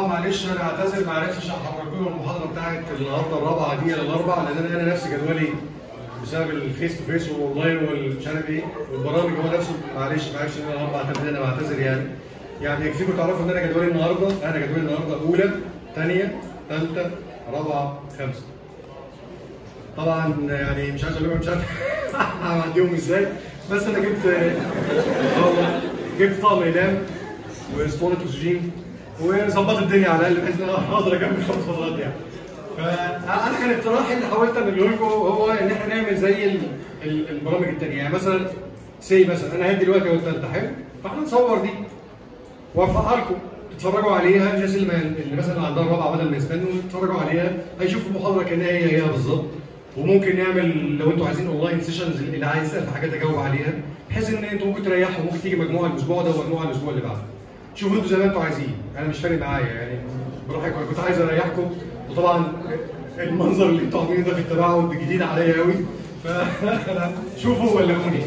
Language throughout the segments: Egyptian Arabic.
طبعا معلش انا اعتذر ما عرفتش احضر لكم المحاضره بتاعت النهارده الرابعه دي الاربع لان انا انا نفسي جدولي بسبب الفيس تو فيس والاونلاين والمش عارف ايه والبرامج هو نفسه معلش ما عرفش ان انا الاربع تمرين انا بعتذر يعني يعني يكفيكم تعرفوا ان انا جدولي النهارده انا جدولي النهارده اولى ثانيه ثالثه رابعه خمسه طبعا يعني مش عايز اقول لكم مش عارف هعديهم ازاي بس انا جبت والله جبت طقم اقلام واسطوانه اكسجين وظبطت الدنيا على الاقل بحيث ان انا اقدر اكمل خمس فترات يعني. فانا كان اقتراحي اللي حاولت اعمله لكم هو ان احنا نعمل زي ال- ال- البرامج الثانيه يعني مثلا سي مثلا انا هدي دلوقتي اول ثالثه حلو فاحنا نصور دي وارفعها لكم تتفرجوا عليها الناس اللي, ما اللي مثلا عندها رابعه بدل ما يستنوا يتفرجوا عليها هيشوفوا المحاضره كانها هي هي بالظبط وممكن نعمل لو انتوا عايزين اونلاين سيشنز اللي عايز يسال في حاجات اجاوب عليها بحيث ان انتوا ممكن تريحوا ممكن تيجي مجموعه الاسبوع ده ومجموعه الاسبوع اللي بعده شوفوا انتوا زي ما انتوا عايزين انا مش فارق معايا يعني براحتكم انا كنت عايز اريحكم وطبعا المنظر اللي انتوا عاملينه ده في التباعد جديد عليا قوي فشوفوا وبلغوني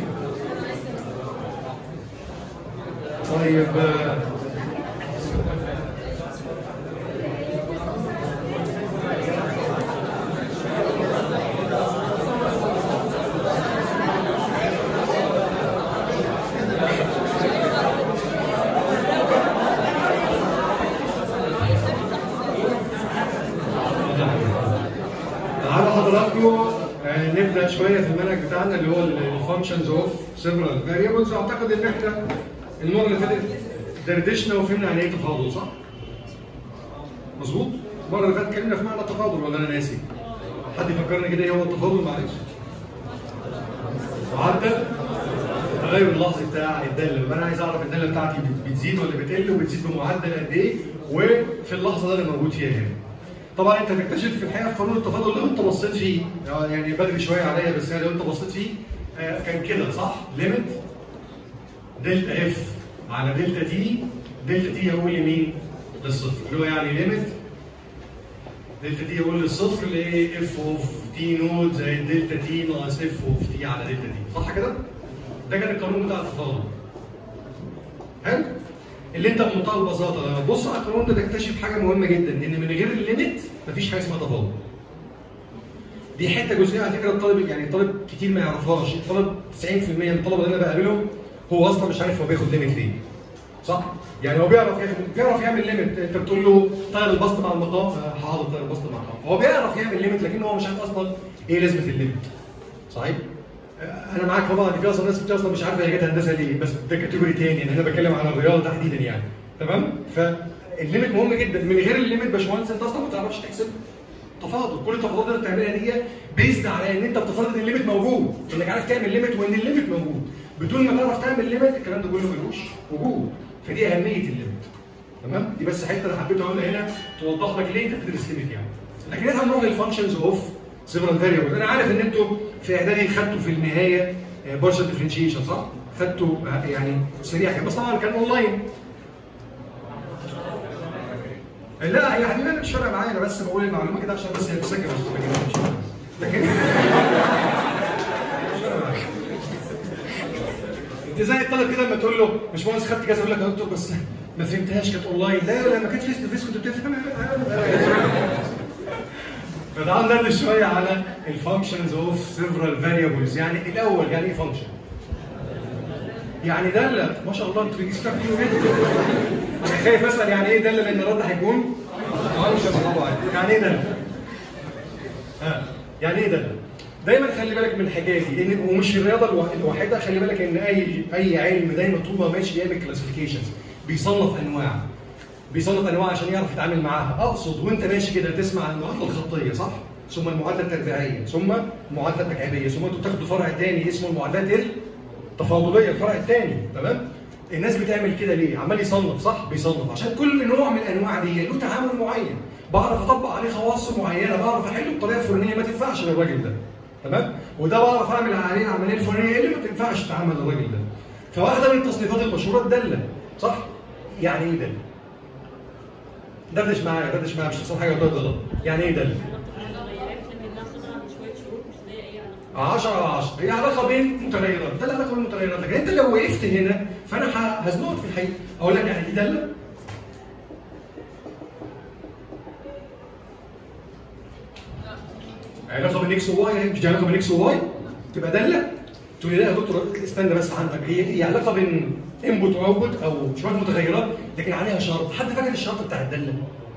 طيب آه، تعالوا حضراتكم آه، نبدا شويه في المنهج بتاعنا اللي هو الفانكشنز اوف سيفرال فاريبلز واعتقد ان احنا المره اللي فاتت دردشنا وفهمنا يعني ايه تفاضل صح؟ مظبوط؟ المره اللي فاتت اتكلمنا في معنى التفاضل ولا انا ناسي؟ حد يفكرني كده ايه هو التفاضل معلش؟ معدل التغير اللحظي بتاع الداله يبقى انا عايز اعرف الداله بتاعتي بت- بتزيد ولا بتقل وبتزيد بمعدل قد ايه وفي اللحظه اللي انا موجود فيها هنا. طبعا انت تكتشف في الحقيقه في قانون التفاضل لو انت بصيت فيه يعني بدري شويه عليا بس يعني لو انت بصيت فيه آه، كان كده صح؟ ليميت دلتا اف على دلتا تي دلتا تي هقول لمين؟ للصفر اللي هو يعني ليميت دلتا تي هقول للصفر اللي هي اف اوف تي نود زائد دلتا تي ناقص اف اوف تي على دلتا تي صح كده؟ ده كان القانون بتاع التفاضل حلو؟ اللي انت بمنتهى البساطه لما تبص على القانون ده تكتشف حاجه مهمه جدا ان من غير الليميت مفيش حاجه اسمها تفاضل. دي حته جزئيه على فكره الطالب يعني الطالب كتير ما يعرفهاش، الطالب 90% من الطلبه اللي انا بقابلهم هو اصلا مش عارف هو بياخد ليميت ليه. صح؟ يعني هو بيعرف ياخد بيعرف يعمل ليميت انت بتقول له طير البسط مع المقام آه، حاضر طير البسط مع المقام هو بيعرف يعمل ليميت لكن هو مش عارف اصلا ايه لازمه الليميت. صحيح؟ انا معاك طبعا في اصلا ناس كتير اصلا مش عارفه هي جت هندسه ليه بس ده كاتيجوري تاني يعني انا بتكلم عن الرياضه تحديدا يعني تمام فالليميت مهم جدا من غير الليميت باشمهندس انت اصلا ما تعرفش تحسب تفاضل كل التفاضلات اللي بتعملها دي بيزد على ان انت بتفترض ان الليميت موجود انك عارف تعمل ليميت وان الليميت موجود بدون ما تعرف تعمل ليميت الكلام ده كله ملوش وجود فدي اهميه الليميت تمام دي بس حته انا حبيت اقولها هنا توضح لك ليه انت بتدرس ليميت يعني لكن احنا هنروح للفانكشنز اوف سيفرال فاريبلز انا عارف ان انتوا في اعدادي خدتوا في النهايه بارشال ديفرنشيشن صح؟ خدتوا آه، يعني سريع كده بس طبعا كان اونلاين لا يا حبيبي انا مش فارقه معايا انا بس بقول المعلومه كده عشان بس هي تسجل بس مش فارقة. لكن مش فارقة معايا. انت زي الطالب كده لما تقول له مش مهندس خدت كذا يقول لك يا دكتور بس ما فهمتهاش كانت اونلاين لا لما كانت فيس تو فيس كنت بتفهم فتعال ندردش شويه على الفانكشنز اوف سيفرال فاريبلز يعني الاول يعني ايه فانكشن؟ يعني داله ما شاء الله انتوا بتجيبوا كتير جدا انا خايف اسال يعني ايه داله لان الرد هيكون فانكشن طبعا يعني ايه داله؟ ها يعني ايه داله؟ دايما خلي بالك من الحكايه دي ان ومش في الرياضه الوا- الوحيده خلي بالك ان اي اي علم دايما طول ما ماشي بيعمل كلاسيفيكيشنز بيصنف انواع بيصنف انواع عشان يعرف يتعامل معاها اقصد وانت ماشي كده تسمع المعادله الخطيه صح ثم المعادله التربيعيه ثم المعادله التكعيبيه ثم انتوا بتاخدوا فرع تاني اسمه المعادلات التفاضليه الفرع الثاني تمام الناس بتعمل كده ليه عمال يصنف صح بيصنف عشان كل نوع من الانواع دي له تعامل معين بعرف اطبق عليه خواص معينه بعرف احله بطريقه فلانيه ما تنفعش للراجل ده تمام وده بعرف اعمل عليه العمليه الفلانيه اللي ما تنفعش تتعامل للراجل ده فواحده من التصنيفات المشهوره الداله صح يعني ايه داله دردش معايا دردش معايا مش تصنف حاجه غلط غلط يعني ايه داله 10 على 10 هي علاقه بين متغيرات ده العلاقه بين متغيرات لكن انت لو وقفت هنا فانا ه- هزنقك في الحقيقه اقول لك يعني دي داله علاقه بين اكس وواي مش دي علاقه بين اكس وواي تبقى داله تقول لي لا يا دكتور استنى بس عندك هي هي علاقه بين انبوت واوتبوت او شويه متغيرات لكن عليها شرط حد فاكر الشرط بتاع الداله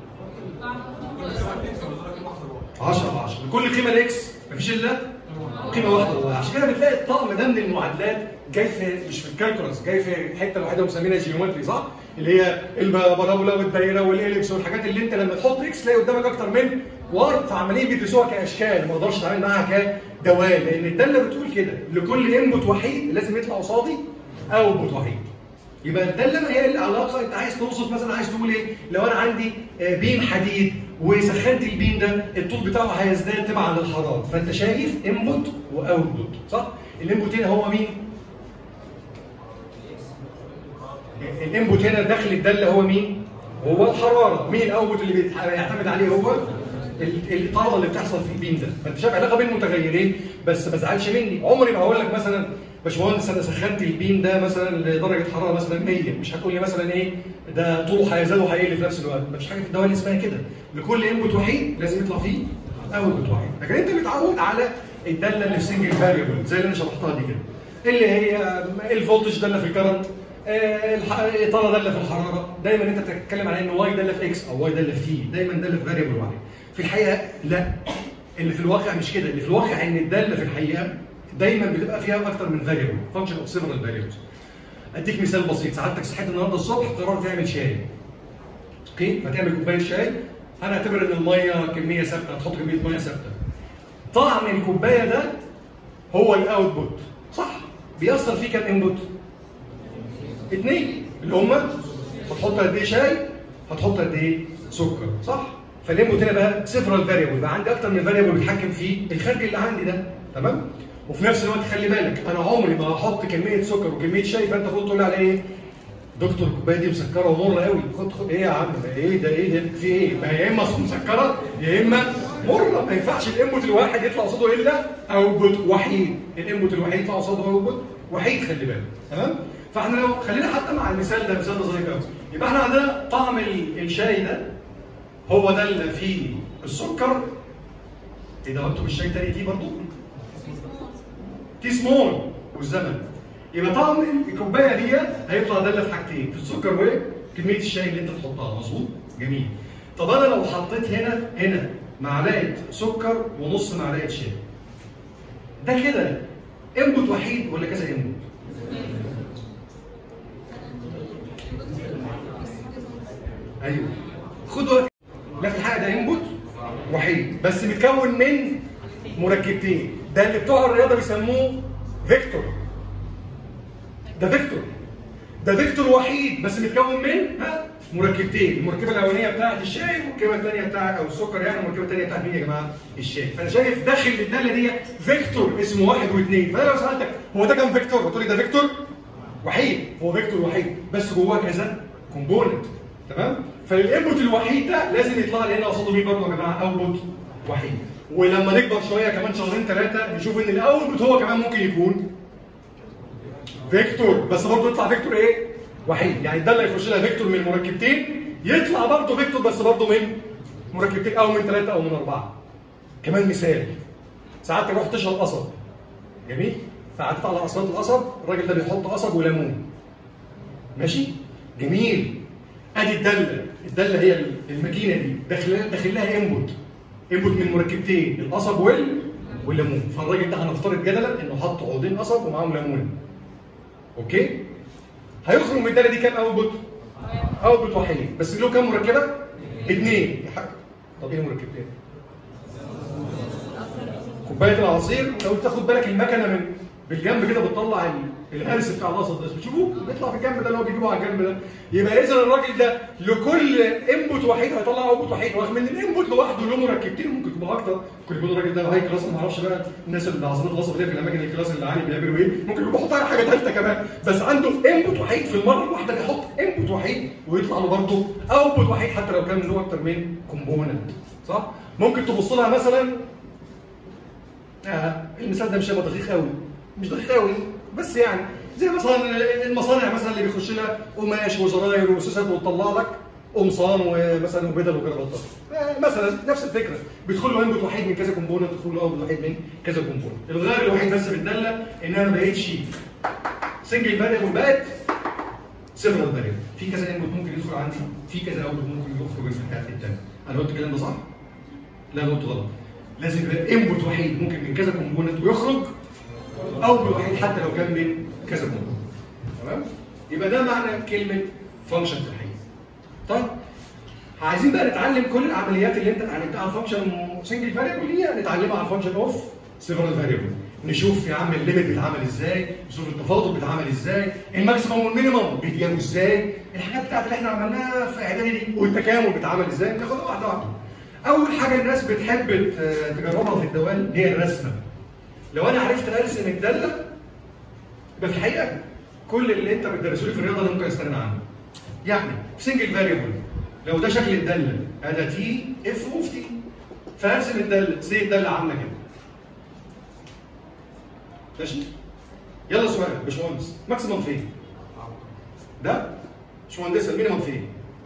10 10 لكل قيمه لاكس مفيش الا قيمه واحده عشان كده بتلاقي الطقم ده من المعادلات جاي في مش في الكالكولس جاي في الحته الوحيده مسمينها جيومتري صح؟ اللي هي البارابولا والدايره والاليبس والحاجات اللي انت لما تحط اكس تلاقي قدامك اكتر من واي فعمالين بيدرسوها كاشكال ما اقدرش اتعامل معاها كدوال لان الداله بتقول كده لكل انبوت وحيد لازم يطلع قصادي اوتبوت وحيد يبقى الداله ما هي العلاقه انت عايز توصف مثلا عايز تقول ايه لو انا عندي بيم حديد وسخنت البيم ده الطول بتاعه هيزداد تبعا للحراره فانت شايف انبوت واوتبوت صح الانبوت هنا هو مين الانبوت هنا داخل الداله هو مين هو الحراره مين الاوتبوت اللي بيعتمد عليه هو الطاقه اللي بتحصل في البيم ده فانت شايف علاقه بين متغيرين بس ما تزعلش مني عمري ما هقول لك مثلا باشمهندس انا سخنت البيم ده مثلا لدرجه حراره مثلا 100 مش هتقول لي مثلا ايه ده طوله هيزداد وهيقل في نفس الوقت مفيش حاجه في الدوال اسمها كده لكل انبوت وحيد لازم يطلع فيه اوتبوت وحيد لكن انت متعود على الداله اللي في سنجل فاريبل زي اللي انا شرحتها دي كده اللي هي الفولتج داله في الكرنت الاطاله داله في الحراره دايما انت بتتكلم على ان واي داله في اكس او واي داله في تي دايما داله في فاريبل واحد في الحقيقه لا اللي في الواقع مش كده اللي في الواقع ان الداله في الحقيقه دايما بتبقى فيها اكتر من فاريبل فانكشن اوف سيفرال فاريبلز اديك مثال بسيط سعادتك صحيت النهارده الصبح قررت تعمل شاي اوكي فتعمل كوبايه شاي هنعتبر ان الميه كميه ثابته هتحط كميه ميه ثابته طعم الكوبايه ده هو الاوتبوت صح بيأثر فيه كام انبوت؟ اثنين اللي هم هتحط قد ايه شاي هتحط قد ايه سكر صح؟ فالانبوت هنا بقى سيفرال فاريبل بقى عندي اكتر من فاريبل بيتحكم في الخارج اللي عندي ده تمام؟ وفي نفس الوقت خلي بالك انا عمري ما هحط كميه سكر وكميه شاي فانت المفروض تقول لي على ايه؟ دكتور الكوبايه دي مسكره ومره قوي خد خد ايه يا عم ده ايه ده ايه ده في ايه؟ ما يا اما مسكره يا اما مره ما ينفعش الانبوت الواحد يطلع قصاده الا اوتبوت وحيد الانبوت الوحيد يطلع قصاده اوتبوت وحيد خلي بالك تمام؟ فاحنا لو خلينا حتى مع المثال ده مثال ظريف قوي يبقى احنا عندنا طعم الشاي ده هو ده اللي فيه السكر ايه ده مكتوب الشاي تاني دي برضه؟ تي سمول والزمن يبقى طعم الكوبايه دي هيطلع داله في حاجتين في السكر وكميه الشاي اللي انت تحطها مظبوط جميل طب انا لو حطيت هنا هنا معلقه سكر ونص معلقه شاي ده كده انبوت وحيد ولا كذا انبوت ايوه خد وقت لا في الحقيقه ده انبوت وحيد بس متكون من مركبتين ده اللي بتوع الرياضه بيسموه فيكتور ده فيكتور ده فيكتور وحيد بس متكون من ها مركبتين المركبه الاولانيه بتاعت الشاي والمركبه الثانيه بتاعت او السكر يعني المركبه الثانيه بتاعت مين يا جماعه الشاي فانا شايف داخل الداله دي فيكتور اسمه واحد واثنين فانا لو سالتك هو ده كام فيكتور هتقول لي ده فيكتور وحيد هو فيكتور وحيد بس جواه كذا كومبوننت تمام فالانبوت الوحيد ده لازم يطلع لي هنا قصاده مين برضه يا جماعه اوتبوت وحيد ولما نكبر شويه كمان شهرين ثلاثه نشوف ان الاوتبوت هو كمان ممكن يكون فيكتور بس برضه يطلع فيكتور ايه؟ وحيد يعني الداله يخش لها فيكتور من مركبتين يطلع برضه فيكتور بس برضه من مركبتين او من ثلاثه او من اربعه كمان مثال ساعات تروح تشرب قصب جميل فقعدت على قصبات القصب الراجل ده بيحط قصب وليمون ماشي جميل ادي الداله الداله هي الماكينه دي داخل داخل لها انبوت انبوت من مركبتين القصب وال والليمون فالراجل ده هنفترض جدلا انه حط عودين قصب ومعاهم ليمون اوكي هيخرج من الداله دي كام اوتبوت اوتبوت وحيد بس له كام مركبه اثنين طب ايه مركبتين كوبايه العصير لو تاخد بالك المكنه من بالجنب كده بتطلع الهرس بتاع القصب ده بتشوفوه بيطلع في الجنب ده اللي هو بيجيبه على الجنب ده يبقى اذا الراجل ده لكل انبوت وحيد هيطلع اوتبوت وحيد رغم ان الانبوت لوحده له مركبتين ممكن يكونوا اكتر ممكن يكون الراجل ده هاي كلاس ما اعرفش بقى الناس اللي عظمات القصب دي في الاماكن الكلاس اللي عالي بيعملوا ايه ممكن يكون بيحط حاجه ثالثه كمان بس عنده انبوت وحيد في المره الواحده بيحط انبوت وحيد ويطلع له برضه اوتبوت وحيد حتى لو كان له اكتر من كومبوننت صح ممكن تبص لها مثلا آه المثال ده مش هيبقى دقيق قوي مش دقيق قوي بس يعني زي مثلا المصانع مثلا اللي بيخش لها قماش وزراير وسوسات وتطلع لك قمصان ومثلا وبدل وكرافتات آه، مثلا نفس الفكره بيدخل له انبوت وحيد من كذا كومبوننت يدخل له انبوت وحيد من كذا كومبوننت الغير الوحيد بس في الداله ان انا ما بقتش سنجل فاريبل بقت سيفرال فاريبل في كذا انبوت ممكن يدخل عندي في كذا اوتبوت ممكن يخرج في الحاجات الثانيه انا قلت الكلام ده صح؟ لا أنا قلت غلط لازم يبقى انبوت وحيد ممكن من كذا كومبوننت ويخرج او بالوحيد حتى لو كان من كذا كومبوننت تمام؟ يبقى ده معنى كلمه فانكشن في الحقيقه طيب عايزين بقى نتعلم كل العمليات اللي انت اتعلمتها على الفانكشن سنجل فاريبل دي نتعلمها على الفانكشن اوف سيفرال فاريبل نشوف يا عم الليميت بيتعمل ازاي نشوف التفاضل بيتعمل ازاي الماكسيمم والمينيمم بيتجابوا ازاي الحاجات بتاعت اللي احنا عملناها في اعدادي دي والتكامل بيتعمل ازاي ناخدها واحده واحده اول حاجه الناس بتحب ت- تجربها في الدوال هي الرسمه لو انا عرفت ارسم الداله يبقى في الحقيقه كل اللي انت بتدرسه لي في الرياضه انا ممكن استغنى عنه يعني في سنجل فاريبل لو ده شكل الداله هذا تي اف اوف تي فارسم الداله زي الداله عامله كده ماشي يلا سؤال باشمهندس ماكسيمم فين؟ ده باشمهندس المينيمم فين؟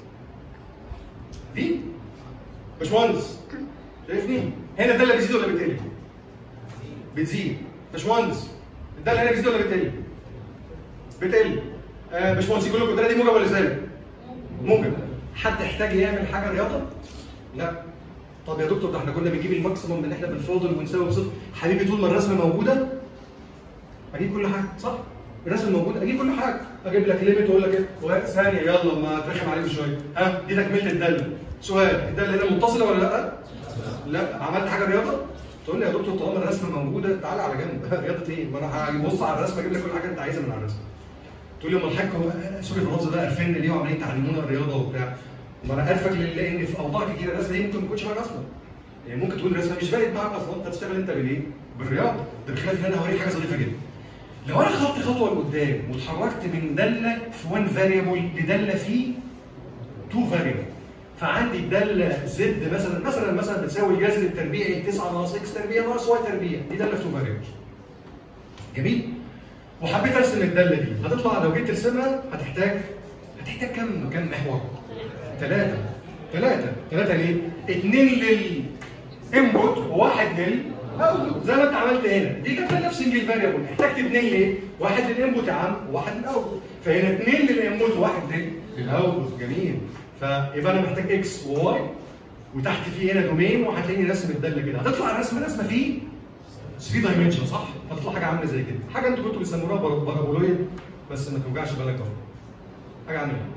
دي باشمهندس شايفني؟ هنا الداله بتزيد ولا بتقل؟ بتزيد باشمهندس الداله هنا بتزيد ولا بتقل؟ بتقل آه باشمهندس يقول لكم الداله دي موجب ولا سالب؟ موجب حد احتاج يعمل حاجه رياضه؟ لا طب يا دكتور ده احنا كنا بنجيب الماكسيمم ان احنا بنفاضل ونساوي بصفر حبيبي طول ما الرسمه موجوده اجيب كل حاجه صح؟ الرسم موجود اجيب كل حاجه اجيب لك ليميت واقول لك ايه ثانيه يلا ما ترخم عليك شويه ها دي تكمله الداله سؤال الداله هنا متصله ولا لا؟ لا عملت حاجه رياضه؟ تقول لي يا دكتور طالما الرسمه موجوده تعالى على جنب رياضه ايه؟ ما انا هبص على الرسمه اجيب لك كل حاجه انت عايزها من على الرسمه تقول لي امال الحاج هو سوري في اللفظ ده قرفنا ليه وعمالين تعلمونا الرياضه وبتاع ما انا عارفك لان في اوضاع كتيره الرسمه دي ممكن ما تكونش معاك اصلا يعني ممكن تكون الرسمه مش فارق معاك اصلا انت تشتغل انت بالايه؟ بالرياضه ده بخلاف ان انا هوريك حاجه ظريفه جدا لو انا خدت خطوه لقدام واتحركت من داله في 1 فاريبل لداله في 2 فاريبل فعندي الداله زد مثلا مثلا مثلا بتساوي الجذر التربيعي 9 ناقص اكس تربيع ناقص واي تربيع دي داله في 2 فاريبل جميل وحبيت ارسم الداله دي هتطلع لو جيت ترسمها هتحتاج هتحتاج كم كم محور؟ ثلاثه ثلاثه ثلاثه ليه؟ اثنين للانبوت وواحد لل اوتبوت زي ما انت عملت هنا دي كانت داله في سنجل فاريبل احتجت اثنين ليه؟ واحد للانبوت يا عم وواحد للاوتبوت فهنا اثنين للانبوت وواحد لل- للاوتبوت جميل فيبقى انا محتاج اكس وواي وتحت في هنا دومين وهتلاقيني رسم الداله كده هتطلع الرسمه رسمه فيه 3 دايمنشن صح؟ هتطلع حاجه عامله زي كده حاجه انتوا كنتوا بتسموها بار- بارابولويد بس ما توجعش بالك اهو حاجه عامله كده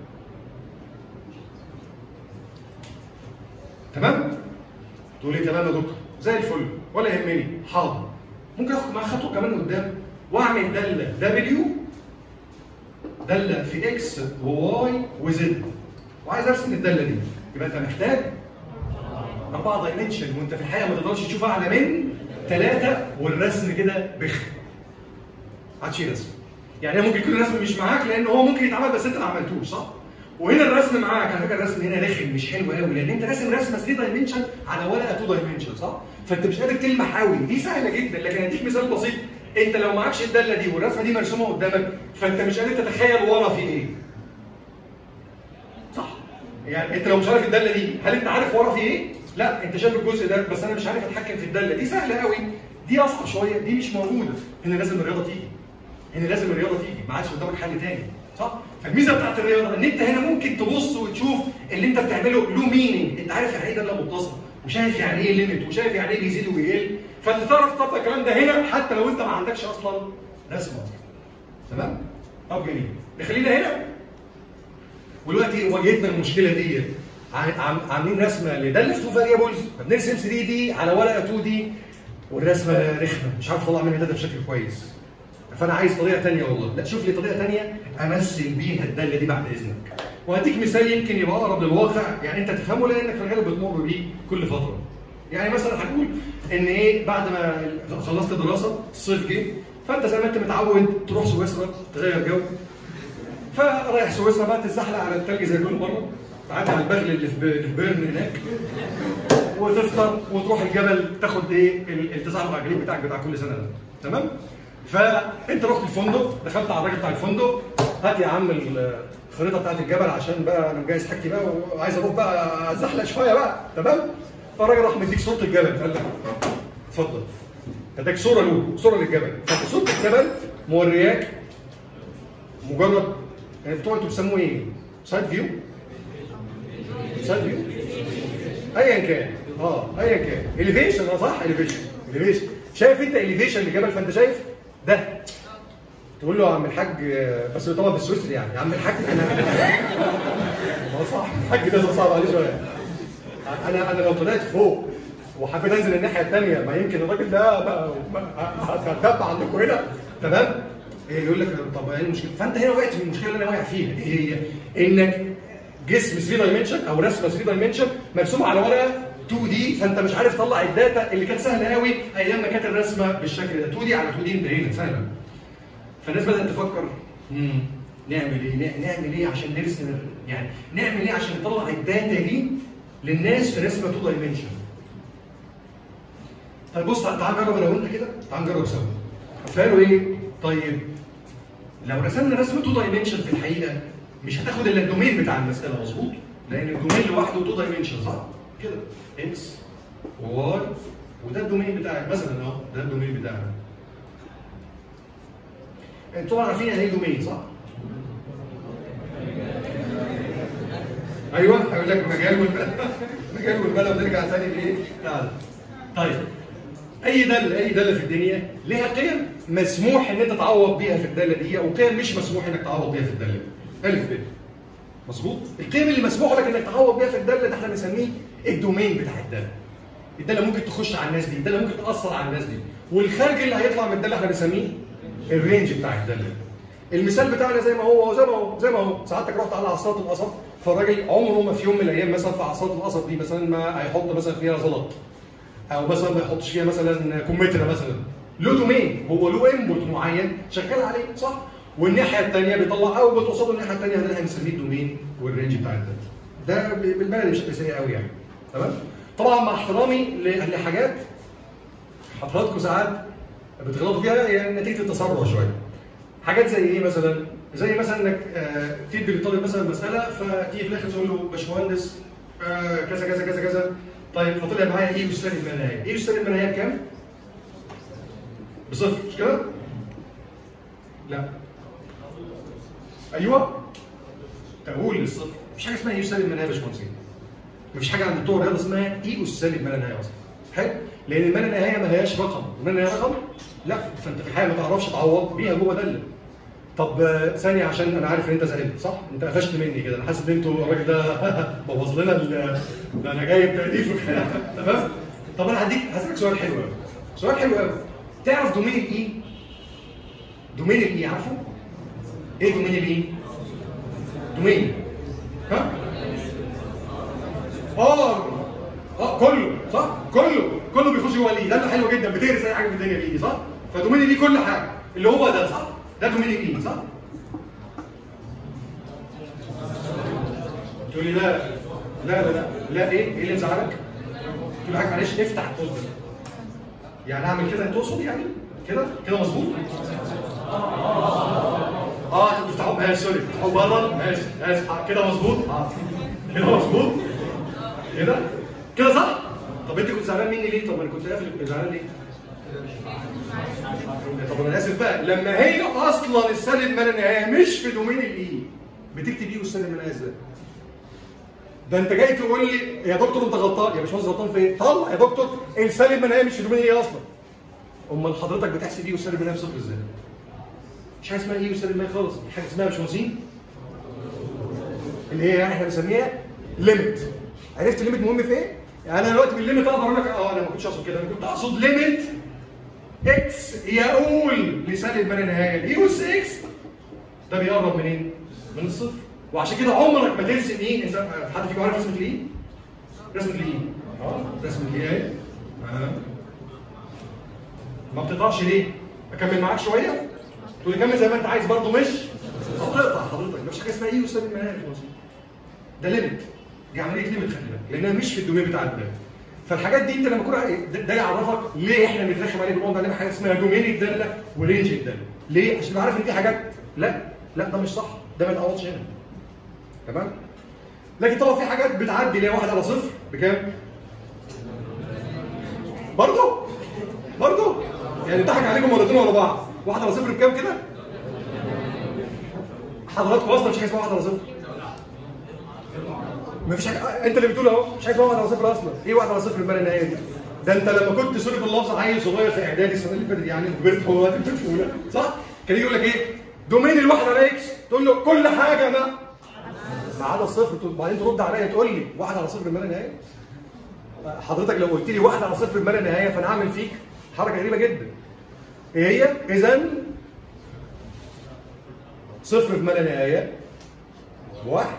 تمام؟ تقول لي تمام يا دكتور زي الفل ولا يهمني حاضر ممكن اخد معاك خطوه كمان قدام واعمل داله دبليو داله في اكس وواي وزد وعايز ارسم الداله دي يبقى انت محتاج أربعة دايمنشن وأنت في الحقيقة ما تقدرش تشوف أعلى من ثلاثة والرسم كده بخ. عادش رسم. يعني ممكن يكون الرسم مش معاك لأن هو ممكن يتعمل بس أنت ما عملتوش صح؟ وهنا الرسم معاك على فكرة الرسم هنا رخم مش حلو قوي لأن أنت راسم رسمة 3 دايمنشن على ورقة 2 دايمنشن صح؟ فأنت مش قادر تلمح قوي دي سهلة جدا لكن أديك مثال بسيط أنت لو معكش الدالة دي والرسمة دي مرسومة قدامك فأنت مش قادر تتخيل ورا في إيه. صح؟ يعني انت لو مش عارف الداله دي هل انت عارف ورا في ايه؟ لا انت شايف الجزء ده بس انا مش عارف اتحكم في الداله دي سهله قوي دي اصعب شويه دي مش موجوده هنا لازم الرياضه تيجي هنا لازم الرياضه تيجي ما عادش قدامك حل تاني صح؟ فالميزه بتاعت الرياضه ان انت هنا ممكن تبص وتشوف اللي انت بتعمله له مينينج انت عارف يعني ايه داله متصله وشايف يعني ايه ليميت وشايف يعني ايه بيزيد ويقل فانت تعرف تطبق الكلام ده هنا حتى لو انت ما عندكش اصلا رسم اصلا تمام؟ طب جميل نخلينا هنا ودلوقتي واجهتنا المشكله دي عم- عم- عاملين رسمه لداله في 2 فاريبلز فبنرسم 3 دي على ورقه 2 دي والرسمه رخمه مش عارف اطلع منها داتا بشكل كويس فانا عايز طريقه ثانيه والله لا شوف لي طريقه ثانيه امثل بيها الداله دي بعد اذنك وهديك مثال يمكن يبقى اقرب للواقع يعني انت تفهمه لانك في الغالب بتمر بيه كل فتره يعني مثلا هنقول ان ايه بعد ما خلصت دراسه الصيف جه فانت زي ما انت متعود تروح سويسرا تغير جو فرايح سويسرا بقى تتزحلق على التلج زي كل مره تعدي على البغل اللي في اللي في بيرن هناك وتفطر وتروح الجبل تاخد ايه ال- التسع الاجرين بتاعك بتاع كل سنه ده تمام فانت رحت الفندق دخلت على الراجل بتاع الفندق هات يا عم الخريطه بتاعت الجبل عشان بقى انا مجهز حاجتي بقى وعايز اروح بقى ازحلق شويه بقى تمام فالراجل راح مديك صوره الجبل قال لك اتفضل اداك صوره له صوره للجبل فانت صوره الجبل مورياك مجرد يعني بتوع انتوا بتسموه ايه؟ سايد فيو؟ سايد فيو؟ ايا كان اه ايا كان اليفيشن اه صح اليفيشن اليفيشن شايف انت اليفيشن للجبل فانت شايف ده تقول له يا عم الحاج بس طبعا بالسويسري يعني يا عم الحاج انا هو صح الحاج ده صعب عليه شويه انا انا لو طلعت فوق وحبيت انزل الناحيه الثانيه ما يمكن الراجل ده بقى هتدب عندكم هنا تمام إيه يقول لك طب ايه المشكله فانت هنا وقعت في المشكله اللي انا واقع فيها ايه هي انك جسم 3 دايمنشن او رسمه 3 دايمنشن مرسومه على ورقه 2 دي فانت مش عارف تطلع الداتا اللي كانت سهله قوي ايام ما كانت الرسمه بالشكل ده 2 دي على 2 دي مبينه سهله فالناس بدات تفكر امم نعمل ايه نعمل ايه عشان نرسم يعني نعمل ايه عشان نطلع الداتا دي للناس في رسمه 2 دايمنشن طيب بص تعال نجرب انا وانت كده تعال نجرب سوا فقالوا ايه طيب لو رسمنا رسمه 2 دايمنشن في الحقيقه مش هتاخد الا الدومين بتاع المساله مظبوط لان الدومين لوحده 2 دايمنشن صح كده اكس وواي وده الدومين بتاعك مثلا اهو ده الدومين بتاعك انتوا طبعا عارفين يعني ايه دومين صح؟ ايوه هقول لك مجال والبلد مجال والبلد ونرجع تاني لايه؟ تعالى طيب اي داله اي داله في الدنيا ليها قيم مسموح ان انت تعوض بيها في الداله دي وقيم مش مسموح انك تعوض بيها في الداله دي الف ب مظبوط القيم اللي مسموح لك انك تعوض بيها في الداله ده احنا بنسميه الدومين بتاع الداله الداله ممكن تخش على الناس دي الداله ممكن تاثر على الناس دي والخارج اللي هيطلع من الداله احنا بنسميه الرينج بتاع الداله المثال بتاعنا زي ما هو زي ما هو زي ما هو ساعتك رحت على عصاره القصب فالراجل عمره ما في يوم من الايام مثلا في عصاره القصب دي مثلا ما هيحط مثلا فيها زلط او مثلا ما يحطش فيها مثلا كمثرى مثلا له دومين هو له انبوت معين شغال عليه صح والناحيه الثانيه بيطلع اوتبوت قصاده الناحيه الثانيه ده هنسميه الدومين والرينج بتاع الداتا ده بالبلدي بشكل سريع قوي يعني تمام طبعا مع احترامي لحاجات حضراتكم ساعات بتغلطوا فيها يعني نتيجه التسرع شويه حاجات زي ايه مثلا زي مثلا انك آه تدي للطالب مثلا مساله فتيجي في الاخر تقول له باشمهندس آه كذا كذا كذا كذا طيب فطلع معايا ايه يستلم المناهج ايه يستلم المناهج بكام؟ بصفر مش كده؟ لا ايوه تقول للصفر مفيش حاجه اسمها ايه يستلم المناهج يا باشمهندسين مفيش حاجه عند بتوع الرياضه اسمها ايه يستلم ما لا نهايه اصلا حلو لان ما لا نهايه ما هياش رقم ما لا نهايه رقم لا فانت في الحقيقه ما تعرفش تعوض بيها جوه داله طب ثانية عشان أنا عارف إن أنت زعلت صح؟ أنت قفشت مني كده، أنا حاسس إن أنتوا الراجل ده بوظ لنا ده أنا جاي بتأليف وكده تمام؟ طب أنا هديك هسألك سؤال حلو قوي. سؤال حلو قوي. تعرف دومين الإي؟ دومين الإي عارفه؟ إيه دومين الإي؟ دومين ها؟ آه اه كله صح؟ كله كله بيخش جوه الإي، ده حلو جدا بتهرس أي حاجة في الدنيا الإي صح؟ فدومين الإي كل حاجة اللي هو ده صح؟ ده دومين الاي صح؟ تقول لي لا لا لا لا لا ايه؟ ايه اللي مزعلك؟ تقول لي حاجه معلش افتح القطب يعني اعمل كده انت تقصد يعني؟ كده؟ كده مظبوط؟ اه انتوا بتفتحوا ماشي سوري بتفتحوا بره ماشي ماشي كده مظبوط؟ اه كده مظبوط؟ كده؟ كده صح؟ طب انت كنت زعلان مني ليه؟ طب انا كنت قافل زعلان ليه؟ طب انا اسف بقى لما هي اصلا السالب ما لا نهايه مش في دومين الاي بتكتب ايه والسالب ما لا ازاي؟ ده انت جاي تقول لي يا دكتور انت غلطان يا باشمهندس غلطان في ايه؟ طلع يا دكتور السالب ما نهايه مش في دومين الاي اصلا امال حضرتك بتحسب ايه والسالب ما نهايه بصفر ازاي؟ مش حاجه اسمها ايه والسالب ما نهايه خالص حاجه اسمها باشمهندسين اللي هي احنا بنسميها ليميت عرفت الليميت مهم في ايه؟ يعني انا دلوقتي بالليميت اقدر اقول لك اه انا ما كنتش اقصد كده انا كنت اقصد ليميت اكس يقول لسالب ما لا نهايه الاي اس اكس ده بيقرب منين؟ من الصفر وعشان كده عمرك ما ترسم ايه انت حد فيكم عارف رسمه الاي؟ رسمه الاي اه رسمه الاي اهي آه. ما بتقطعش ليه؟ اكمل معاك شويه؟ تقول لي كمل زي ما انت عايز برضه مش هتقطع حضرتك مفيش حاجه اسمها ايه وسالب ما نهايه ده ليميت دي عمليه ليميت خلي بالك لانها مش في الدومين بتاع الباب فالحاجات دي انت لما تكون ده, ده يعرفك ليه احنا بنترخم عليه بنقول عليه حاجه اسمها دومين الداله ورينج الداله ليه؟ عشان تبقى عارف ان دي حاجات لا لا ده مش صح ده ما يتعوضش هنا تمام؟ لكن طبعا في حاجات بتعدي اللي هي واحد على صفر بكام؟ برضه برضه يعني ضحك عليكم مرتين ورا بعض واحد على صفر بكام كده؟ حضراتكم اصلا مش حاجه اسمها واحد على صفر مفيش حاجه انت اللي بتقول اهو مش حاجه اسمها واحد على صفر اصلا ايه واحد على صفر المال النهائيه دي؟ ده انت لما كنت سوري في اللفظ عيل صغير في اعدادي السنه اللي فاتت يعني كبرت هو وقت الطفوله صح؟ كان يجي يقول لك ايه؟ دومين الواحد على اكس تقول له كل حاجه ما ما عدا الصفر تقول- بعدين ترد عليا تقول لي واحد على صفر المال النهائيه حضرتك لو قلت لي واحد على صفر المال النهائيه فانا هعمل فيك حركه غريبه جدا ايه هي؟ اذا صفر في ما لا نهايه واحد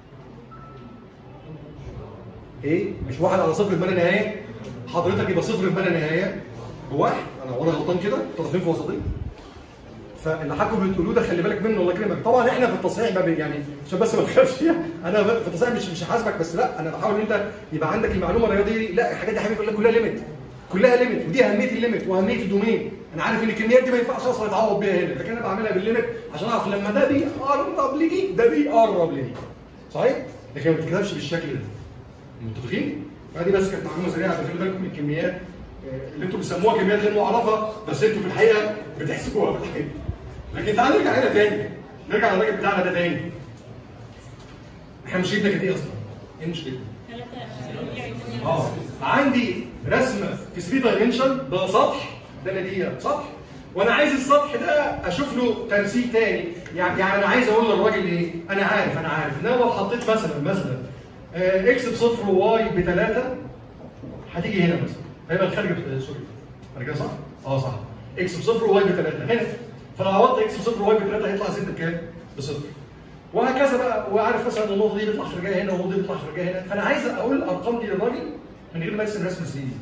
ايه مش واحد على صفر في ما لا نهايه حضرتك يبقى صفر في ما لا نهايه بواحد انا وانا غلطان كده طرفين في وسطين فاللي حضرتك بتقولوه ده خلي بالك منه الله يكرمك طبعا احنا في التصحيح ما بي- يعني عشان بس ما تخافش يعني انا في التصحيح مش مش هحاسبك بس لا انا بحاول ان انت يبقى عندك المعلومه الرياضيه دي لا الحاجات دي يا حبيبي كلها كلها ليميت كلها ليميت ودي اهميه الليميت واهميه الدومين انا عارف ان الكميات دي ما ينفعش اصلا يتعوض بيها هنا لكن انا بعملها بالليميت عشان اعرف لما ده بيقرب لدي ده بيقرب لدي صحيح؟ لكن ما بتتكتبش بالشكل ده متفقين؟ فدي بس كانت معلومه سريعه خلي بالكم من الكميات آه، اللي انتوا بتسموها كميات غير معرفه بس انتوا في الحقيقه بتحسبوها في الحقيقه لكن تعالوا نرجع هنا تاني نرجع للراجل بتاعنا ده تاني احنا مشكلتنا كانت ايه اصلا؟ ايه مشكلتنا؟ اه عندي رسمه في 3 دايمنشن ده سطح ده دي سطح وانا عايز السطح ده اشوف له تمثيل تاني يعني يعني انا عايز اقول للراجل ايه؟ انا عارف انا عارف ان انا لو حطيت مثلا مثلا آه، اكس بصفر وواي بثلاثه هتيجي هنا مثلا هيبقى الخارج ب- سوري انا كده صح؟ اه صح اكس بصفر وواي بثلاثه هنا فلو عوضت اكس بصفر وواي بثلاثه هيطلع زد بكام؟ بصفر وهكذا بقى وعارف مثلا ان النقطه دي بتطلع خارجيه هنا والنقطه دي بتطلع خارجيه هنا فانا عايز اقول الارقام دي للراجل من غير ما ارسم رسمه 3 دي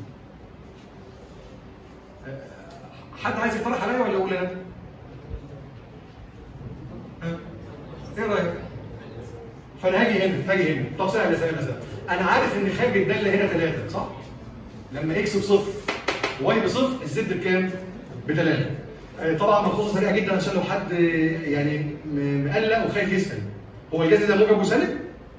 حد عايز يقترح عليا ولا اقول انا؟ ها؟ ايه رايك؟ فانا هاجي هنا هاجي هنا طب سهل سهل سهل انا عارف ان خارج الداله هنا ثلاثه صح؟ لما اكس بصفر واي بصفر الزد بكام؟ بثلاثه آه، طبعا ملحوظه سريعه جدا عشان لو حد آه، يعني م- مقلق وخايف يسال هو الجذر ده موجب وسالب؟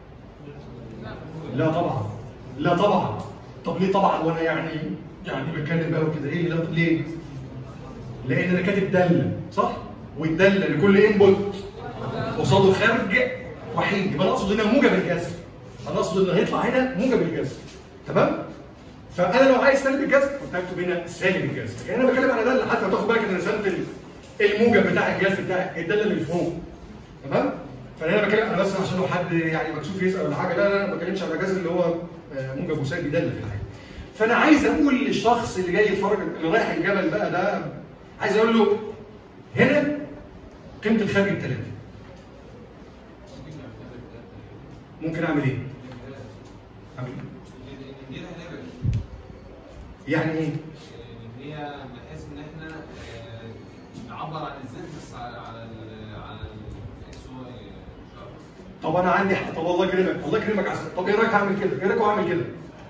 لا طبعا لا طبعا طب ليه طبعا وانا يعني يعني بتكلم بقى وكده ايه لا ليه؟ لان انا كاتب داله صح؟ والداله لكل انبوت قصاده خارج وحيد يبقى انا اقصد انها موجب الجذر انا اقصد انه هيطلع هنا موجب الجذر تمام؟ فانا لو عايز سالب الجذر كنت هكتب هنا سالب الجذر لكن انا بتكلم على داله حتى تاخد بالك ان رسمت ال- الموجب بتاع الجذر بتاع الداله اللي فوق تمام؟ فانا بتكلم انا بس عشان لو حد يعني مكسوف يسال ولا حاجه لا لا انا ما بتكلمش على الجذر اللي هو آه، موجب وسالب داله في الحقيقه فانا عايز اقول للشخص اللي جاي يتفرج اللي رايح الجبل بقى ده عايز اقول له هنا قيمه الخارج الثلاثه ممكن اعمل ايه؟ اعمل إيه؟ يعني ايه؟ هي بحيث ان احنا آه، نعبر عن الذات بس على على ال- على الاكس واي طب انا عندي حق طب الله يكرمك الله يكرمك عسل طب ايه رايك هعمل كده؟ ايه رايك هعمل كده؟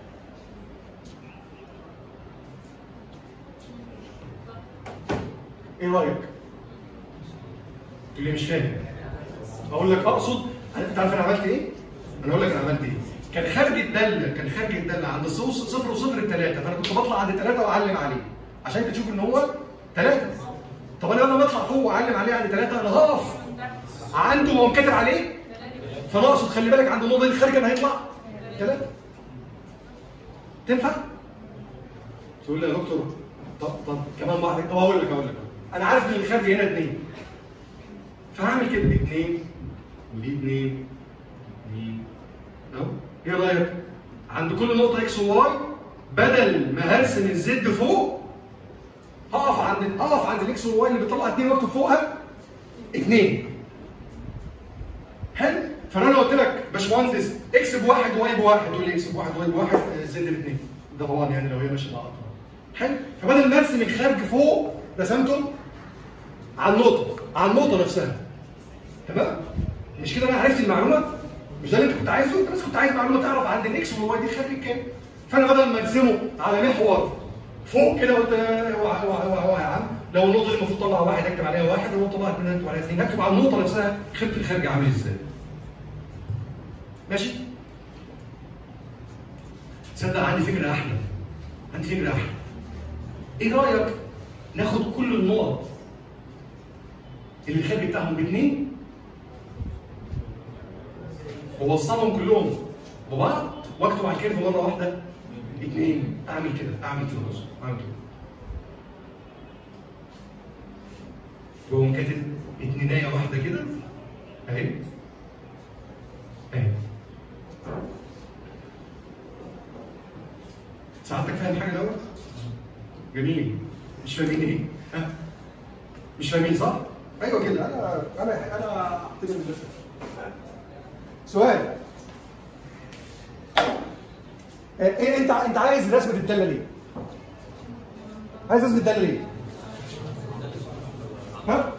ايه رايك؟ تقول لي مش فاهم اقول لك اقصد انت عارف انا عملت ايه؟ انا اقول لك انا عملت ايه؟ كان خارج الداله كان خارج الداله عند الصفر صفر وصفر الثلاثه فانا كنت بطلع عند ثلاثه واعلم عليه عشان انت تشوف ان هو ثلاثه طب انا لما بطلع فوق واعلم عليه عند ثلاثه انا هقف عنده وهو كاتب عليه فانا اقصد خلي بالك عند النقطه دي الخارج كان هيطلع ثلاثه تنفع؟ تقول لي يا دكتور طب طب كمان واحد طب اقول لك اقول لك انا عارف ان الخارج هنا اثنين فهعمل كده اثنين ودي اثنين اثنين اهو ايه رايك؟ عند كل نقطه اكس وواي بدل ما هرسم الزد فوق هقف عند هقف عند الاكس والواي اللي بيطلع اثنين واكتب فوقها اثنين حلو فانا لو قلت لك باشمهندس اكس بواحد واي بواحد تقول لي اكس بواحد واي بواحد آه، زد باثنين ده طبعا يعني لو هي ماشيه مع بعض حلو فبدل ما ارسم الخارج فوق رسمته على النقطه على النقطه نفسها تمام مش كده انا عرفت المعلومه مش ده اللي انت كنت عايزه انت بس كنت عايز معلومه تعرف عند الاكس والواي دي خارج كام فانا بدل ما ارسمه على محور فوق كده قلت اوعى اوعى اوعى اوعى يا عم لو النقطه دي المفروض تطلع واحد اكتب عليها واحد والنقطه طلعت اثنين اكتب عليها اثنين اكتب على النقطه نفسها خط الخارج عامل ازاي ماشي تصدق عندي فكره احلى عندي فكره احلى ايه رايك ناخد كل النقط اللي الخارج بتاعهم باثنين ووصلهم كلهم ببعض واكتب على الكيرف مره واحده اثنين اعمل كده اعمل كده بص اعمل كده واقوم كاتب اتنينايه واحده كده اهي اهي ساعتك فاهم حاجه الاول؟ جميل مش فاهمين ايه؟ ها؟ مش فاهمين صح؟ ايوه كده انا انا انا اعتبر بس سؤال ايه انت انت عايز رسمه الداله ليه؟ عايز رسمه الداله ليه؟ ها؟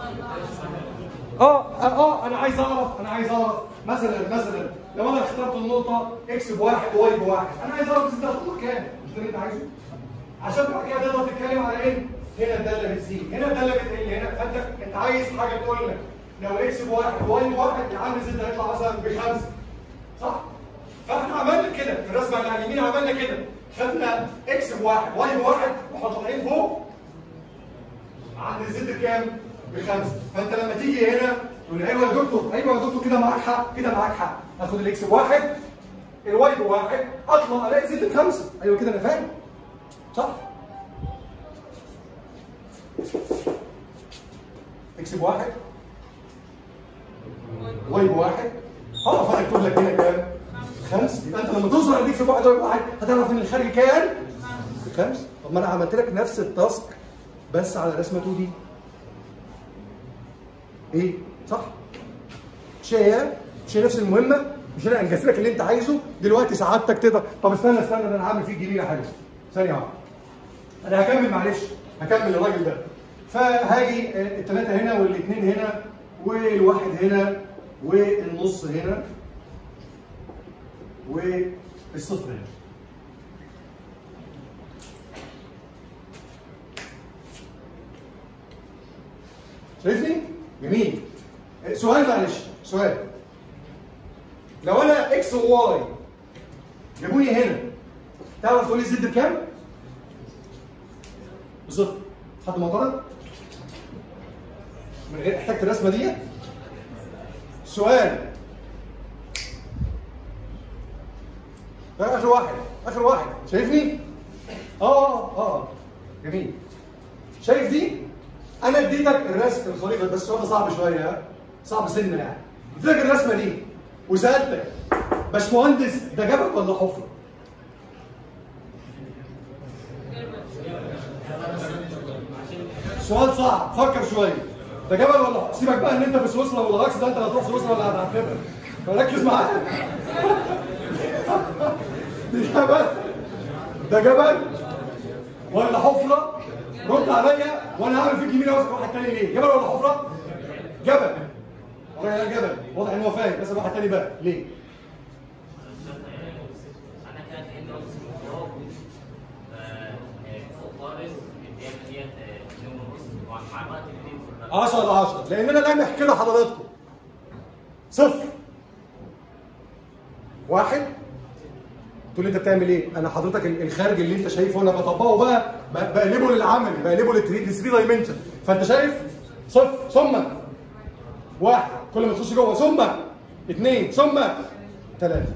اه اه اه انا عايز اعرف انا عايز اعرف مثلا مثلا لو انا اخترت النقطه اكس بواحد واي بواحد انا عايز اعرف انت هتطلع كام مش ده اللي انت عايزه؟ عشان بعد كده تقدر تتكلم على ايه؟ هنا الداله بتزيد هنا الداله بتقل هنا فانت انت عايز حاجه تقول لك لو اكس بواحد واي بواحد يا عم زد هيطلع مثلا بخمسه صح؟ فاحنا عملنا كده في الرسمه اللي على اليمين عملنا كده خدنا اكس بواحد واي بواحد واحنا طالعين فوق عند الزد بكام؟ بخمسه فانت لما تيجي هنا تقول ايوه يا دكتور ايوه يا دكتور كده معاك حق كده معاك حق اخد الاكس بواحد الواي بواحد اطلع الاقي زد بخمسه ايوه كده انا فاهم صح؟ اكس بواحد واي بواحد هقف انا اكتب لك هنا كام؟ خمس يبقى انت لما توصل للاكس بواحد واي بواحد هتعرف ان الخارج كام؟ خمس طب ما انا عملت لك نفس التاسك بس على رسمه 2 دي ايه؟ صح؟ مش هي مش هي نفس المهمه؟ مش انا انجزت لك اللي انت عايزه دلوقتي سعادتك تقدر طب استنى استنى ده انا هعمل فيك جميله حاجه ثانيه واحده انا هكمل معلش هكمل الراجل ده فهاجي الثلاثه هنا والاثنين هنا والواحد هنا والنص هنا والصفر هنا شايفني؟ جميل سؤال معلش سؤال لو انا اكس وواي جابوني هنا تعرف تقول لي زد بكام؟ بصفر حد معترض؟ من غير احتجت الرسمه دي سؤال ده اخر واحد اخر واحد شايفني؟ اه اه جميل شايف دي؟ انا اديتك الرسم الخريطه بس السؤال ده صعب شويه ها؟ صعب سنه يعني اديتك الرسمه دي وسالتك باشمهندس ده جبل ولا حفره؟ سؤال صعب فكر شويه ده جبل ولا سيبك بقى ان انت في سويسرا والعكس ده انت لا هتروح سويسرا ولا هتعتبر فركز معايا ده جبل ده جبل ولا حفره رد عليا وانا هعمل فيك يمين اوسط واحد تاني ليه؟ جبل ولا حفره؟ جبل والله يا جبل واضح ان هو فاهم بس واحد تاني بقى ليه؟ انا كان عندي رقم فوق فوق خالص الدايره ديت اتنين ونص وعملت الاثنين في الرقم 10 على 10 لان انا الان احكي لحضراتكم صفر واحد تقول لي انت بتعمل ايه؟ انا حضرتك ال- الخارج اللي انت شايفه انا بطبقه بقى ب- بقلبه للعملي بقلبه لل 3 دايمنشن فانت شايف صفر ثم واحد كل ما تخش جوه ثم اثنين ثم ثلاثه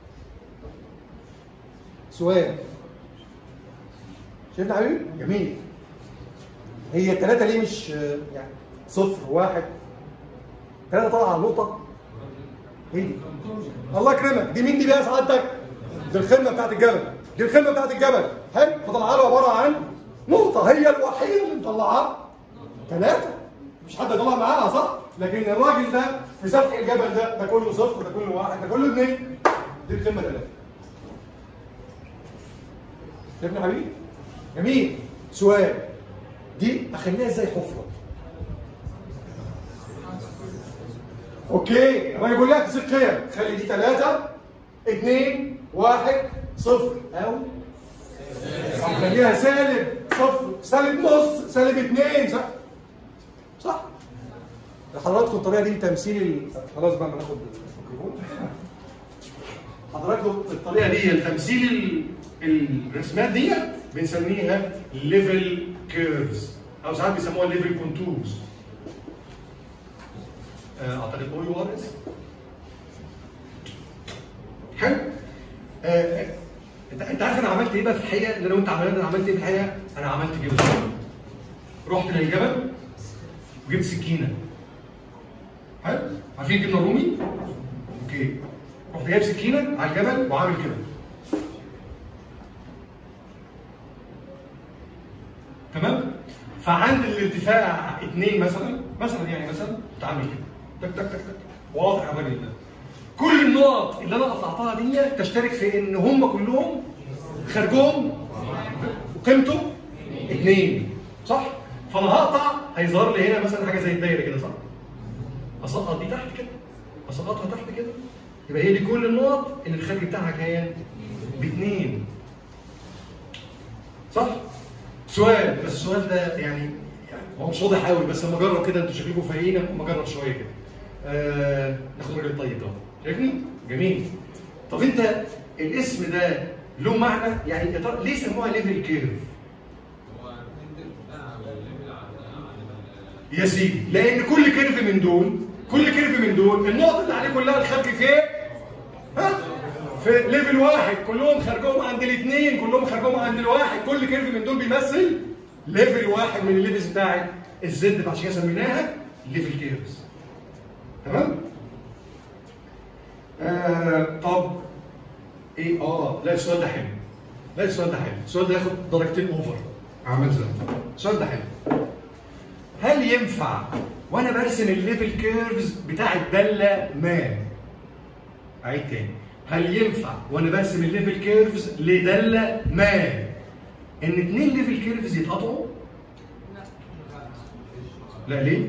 سؤال شايفني يا حبيبي؟ جميل هي الثلاثة ليه مش آه، يعني صفر واحد ثلاثة طالعة على نقطة ايه دي؟ الله يكرمك دي مين دي بقى سعادتك؟ دي الخدمة بتاعت الجبل دي الخدمة بتاعت الجبل حلو فطلع له عبارة عن نقطة هي الوحيدة اللي مطلعها ثلاثة مش حد يطلع معاها صح؟ لكن الراجل ده في سفح الجبل ده ده كله صفر ده كله واحد ده كله اثنين دي الخدمة ثلاثة شايفني يا حبيبي؟ جميل سؤال دي اخليها ازاي حفره اوكي ما يقول لك ست قيم خلي دي ثلاثه 2 1 0 او خليها سالب صفر سالب نص سالب 2 صح صح حضراتكم الطريقه دي تمثيل ال... خلاص بقى ما ناخد الميكروفون حضراتكم الطريقه دي لتمثيل ال- الرسمات دي بنسميها ليفل كيرفز او ساعات بيسموها ليفل كونتورز اعتقد او يو ار اس حلو آه، آه، انت انت عارف انا عملت ايه بقى في الحقيقه ان لو انت عملت انا عملت ايه في الحقيقه انا عملت كده رحت للجبل وجبت سكينه حلو عارفين الجبنه الرومي اوكي رحت جايب سكينه على الجبل وعامل كده تمام فعند الارتفاع اثنين مثلا مثلا يعني مثلا كنت عامل كده تك تك تك تك واضح الراجل ده كل النقط اللي انا قطعتها دي تشترك في ان هم كلهم خارجهم وقيمته اثنين صح؟ فانا هقطع هيظهر لي هنا مثلا حاجه زي الدايره كده صح؟ اسقط دي تحت كده اسقطها تحت كده يبقى هي دي كل النقط اللي الخارج بتاعها كام؟ باثنين صح؟ سؤال بس السؤال ده يعني يعني هو مش واضح قوي بس لما اجرب كده انتوا شكلكم فايقين اما اجرب شويه كده. آه ناخد الراجل الطيب ده شايفني؟ جميل. طب انت الاسم ده له معنى يعني يا ترى ليه سموها ليفل كيرف؟ هو الفندق بتاع الليفل على على يا سيدي لان كل كيرف من دول كل كيرف من دول النقط اللي عليه كلها الخارج فين؟ ها؟ في ليفل واحد كلهم خارجهم عند الاثنين كلهم خارجهم عند الواحد كل كيرف من دول بيمثل ليفل واحد من الليفلز بتاعت الزد عشان كده سميناها ليفل كيرفز تمام؟ آه طب ايه اه لا السؤال ده حلو لا السؤال ده حلو السؤال ده ياخد درجتين اوفر عمل زي السؤال ده حلو هل ينفع وانا برسم الليفل كيرفز بتاع الداله ما اعيد تاني هل ينفع وانا برسم الليفل كيرفز لداله ما ان اتنين ليفل كيرفز يتقطعوا لا ليه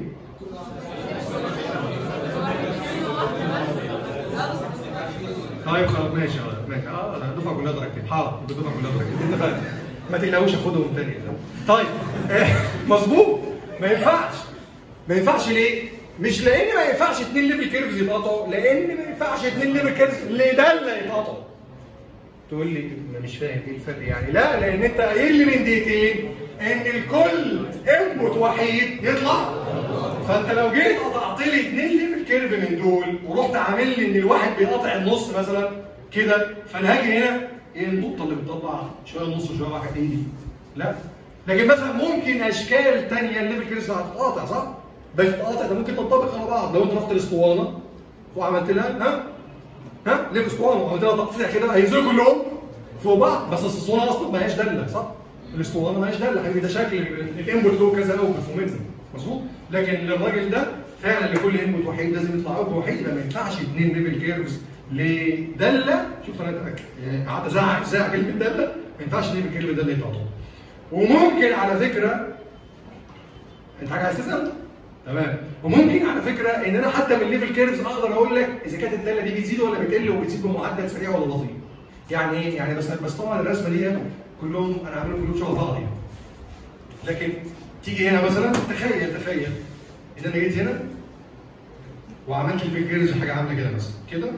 طيب خلاص ماشي خلاص ماشي اه انا الدفعه كلها درجتين حاضر الدفعه كلها درجتين اتفقنا ما تقلقوش اخدهم تاني طيب آه، مظبوط ما ينفعش ما ينفعش ليه؟ مش لان ما ينفعش اتنين ليفل كيرفز يتقطعوا لان ما ينفعش اتنين ليفل كيرفز لداله يتقطعوا تقول لي ما مش فاهم ايه الفرق يعني لا لان انت قايل لي من دقيقتين ان الكل انبوت وحيد يطلع فانت لو جيت قطعت لي اثنين ليفل كيرف من دول ورحت عامل لي ان الواحد بيقطع النص مثلا كده فانا هاجي هنا ايه النقطه اللي بتطلع شويه نص وشويه واحد ايه دي؟ لا لكن مثلا ممكن اشكال ثانيه الليفل كيرف هتتقاطع صح؟ ده تتقاطع ده ممكن تنطبق على بعض لو انت رحت الاسطوانه وعملت لها ها ها ليه اسطوانه وعملت لها تقطيع كده هينزلوا كلهم فوق بعض بس الاسطوانه اصلا ما هياش داله صح؟ الاسطوانه ما هياش داله حبيبي ده شكل الانبوت له كذا اوت منه مظبوط؟ لكن للراجل ده فعلا لكل انبوت وحيد لازم يطلع اوت وحيد يبقى ما ينفعش اثنين ليفل كيرفز لداله شوف انا يعني قعدت ازعق ازعق كلمه داله ما ينفعش ليفل كيرف داله يتقطع وممكن على فكره انت حاجه عايز تسال؟ تمام وممكن على فكره ان انا حتى من الليفل كيرفز اقدر اقول لك اذا كانت الداله دي بتزيد ولا بتقل وبتزيد بمعدل سريع ولا بطيء. يعني ايه؟ يعني بس بس طبعا الرسمه دي كلهم انا عاملهم كلهم شبه بعض يعني. لكن تيجي هنا مثلا تخيل تخيل ان انا جيت هنا وعملت الليفل كيرفز حاجه عامله كده مثلا كده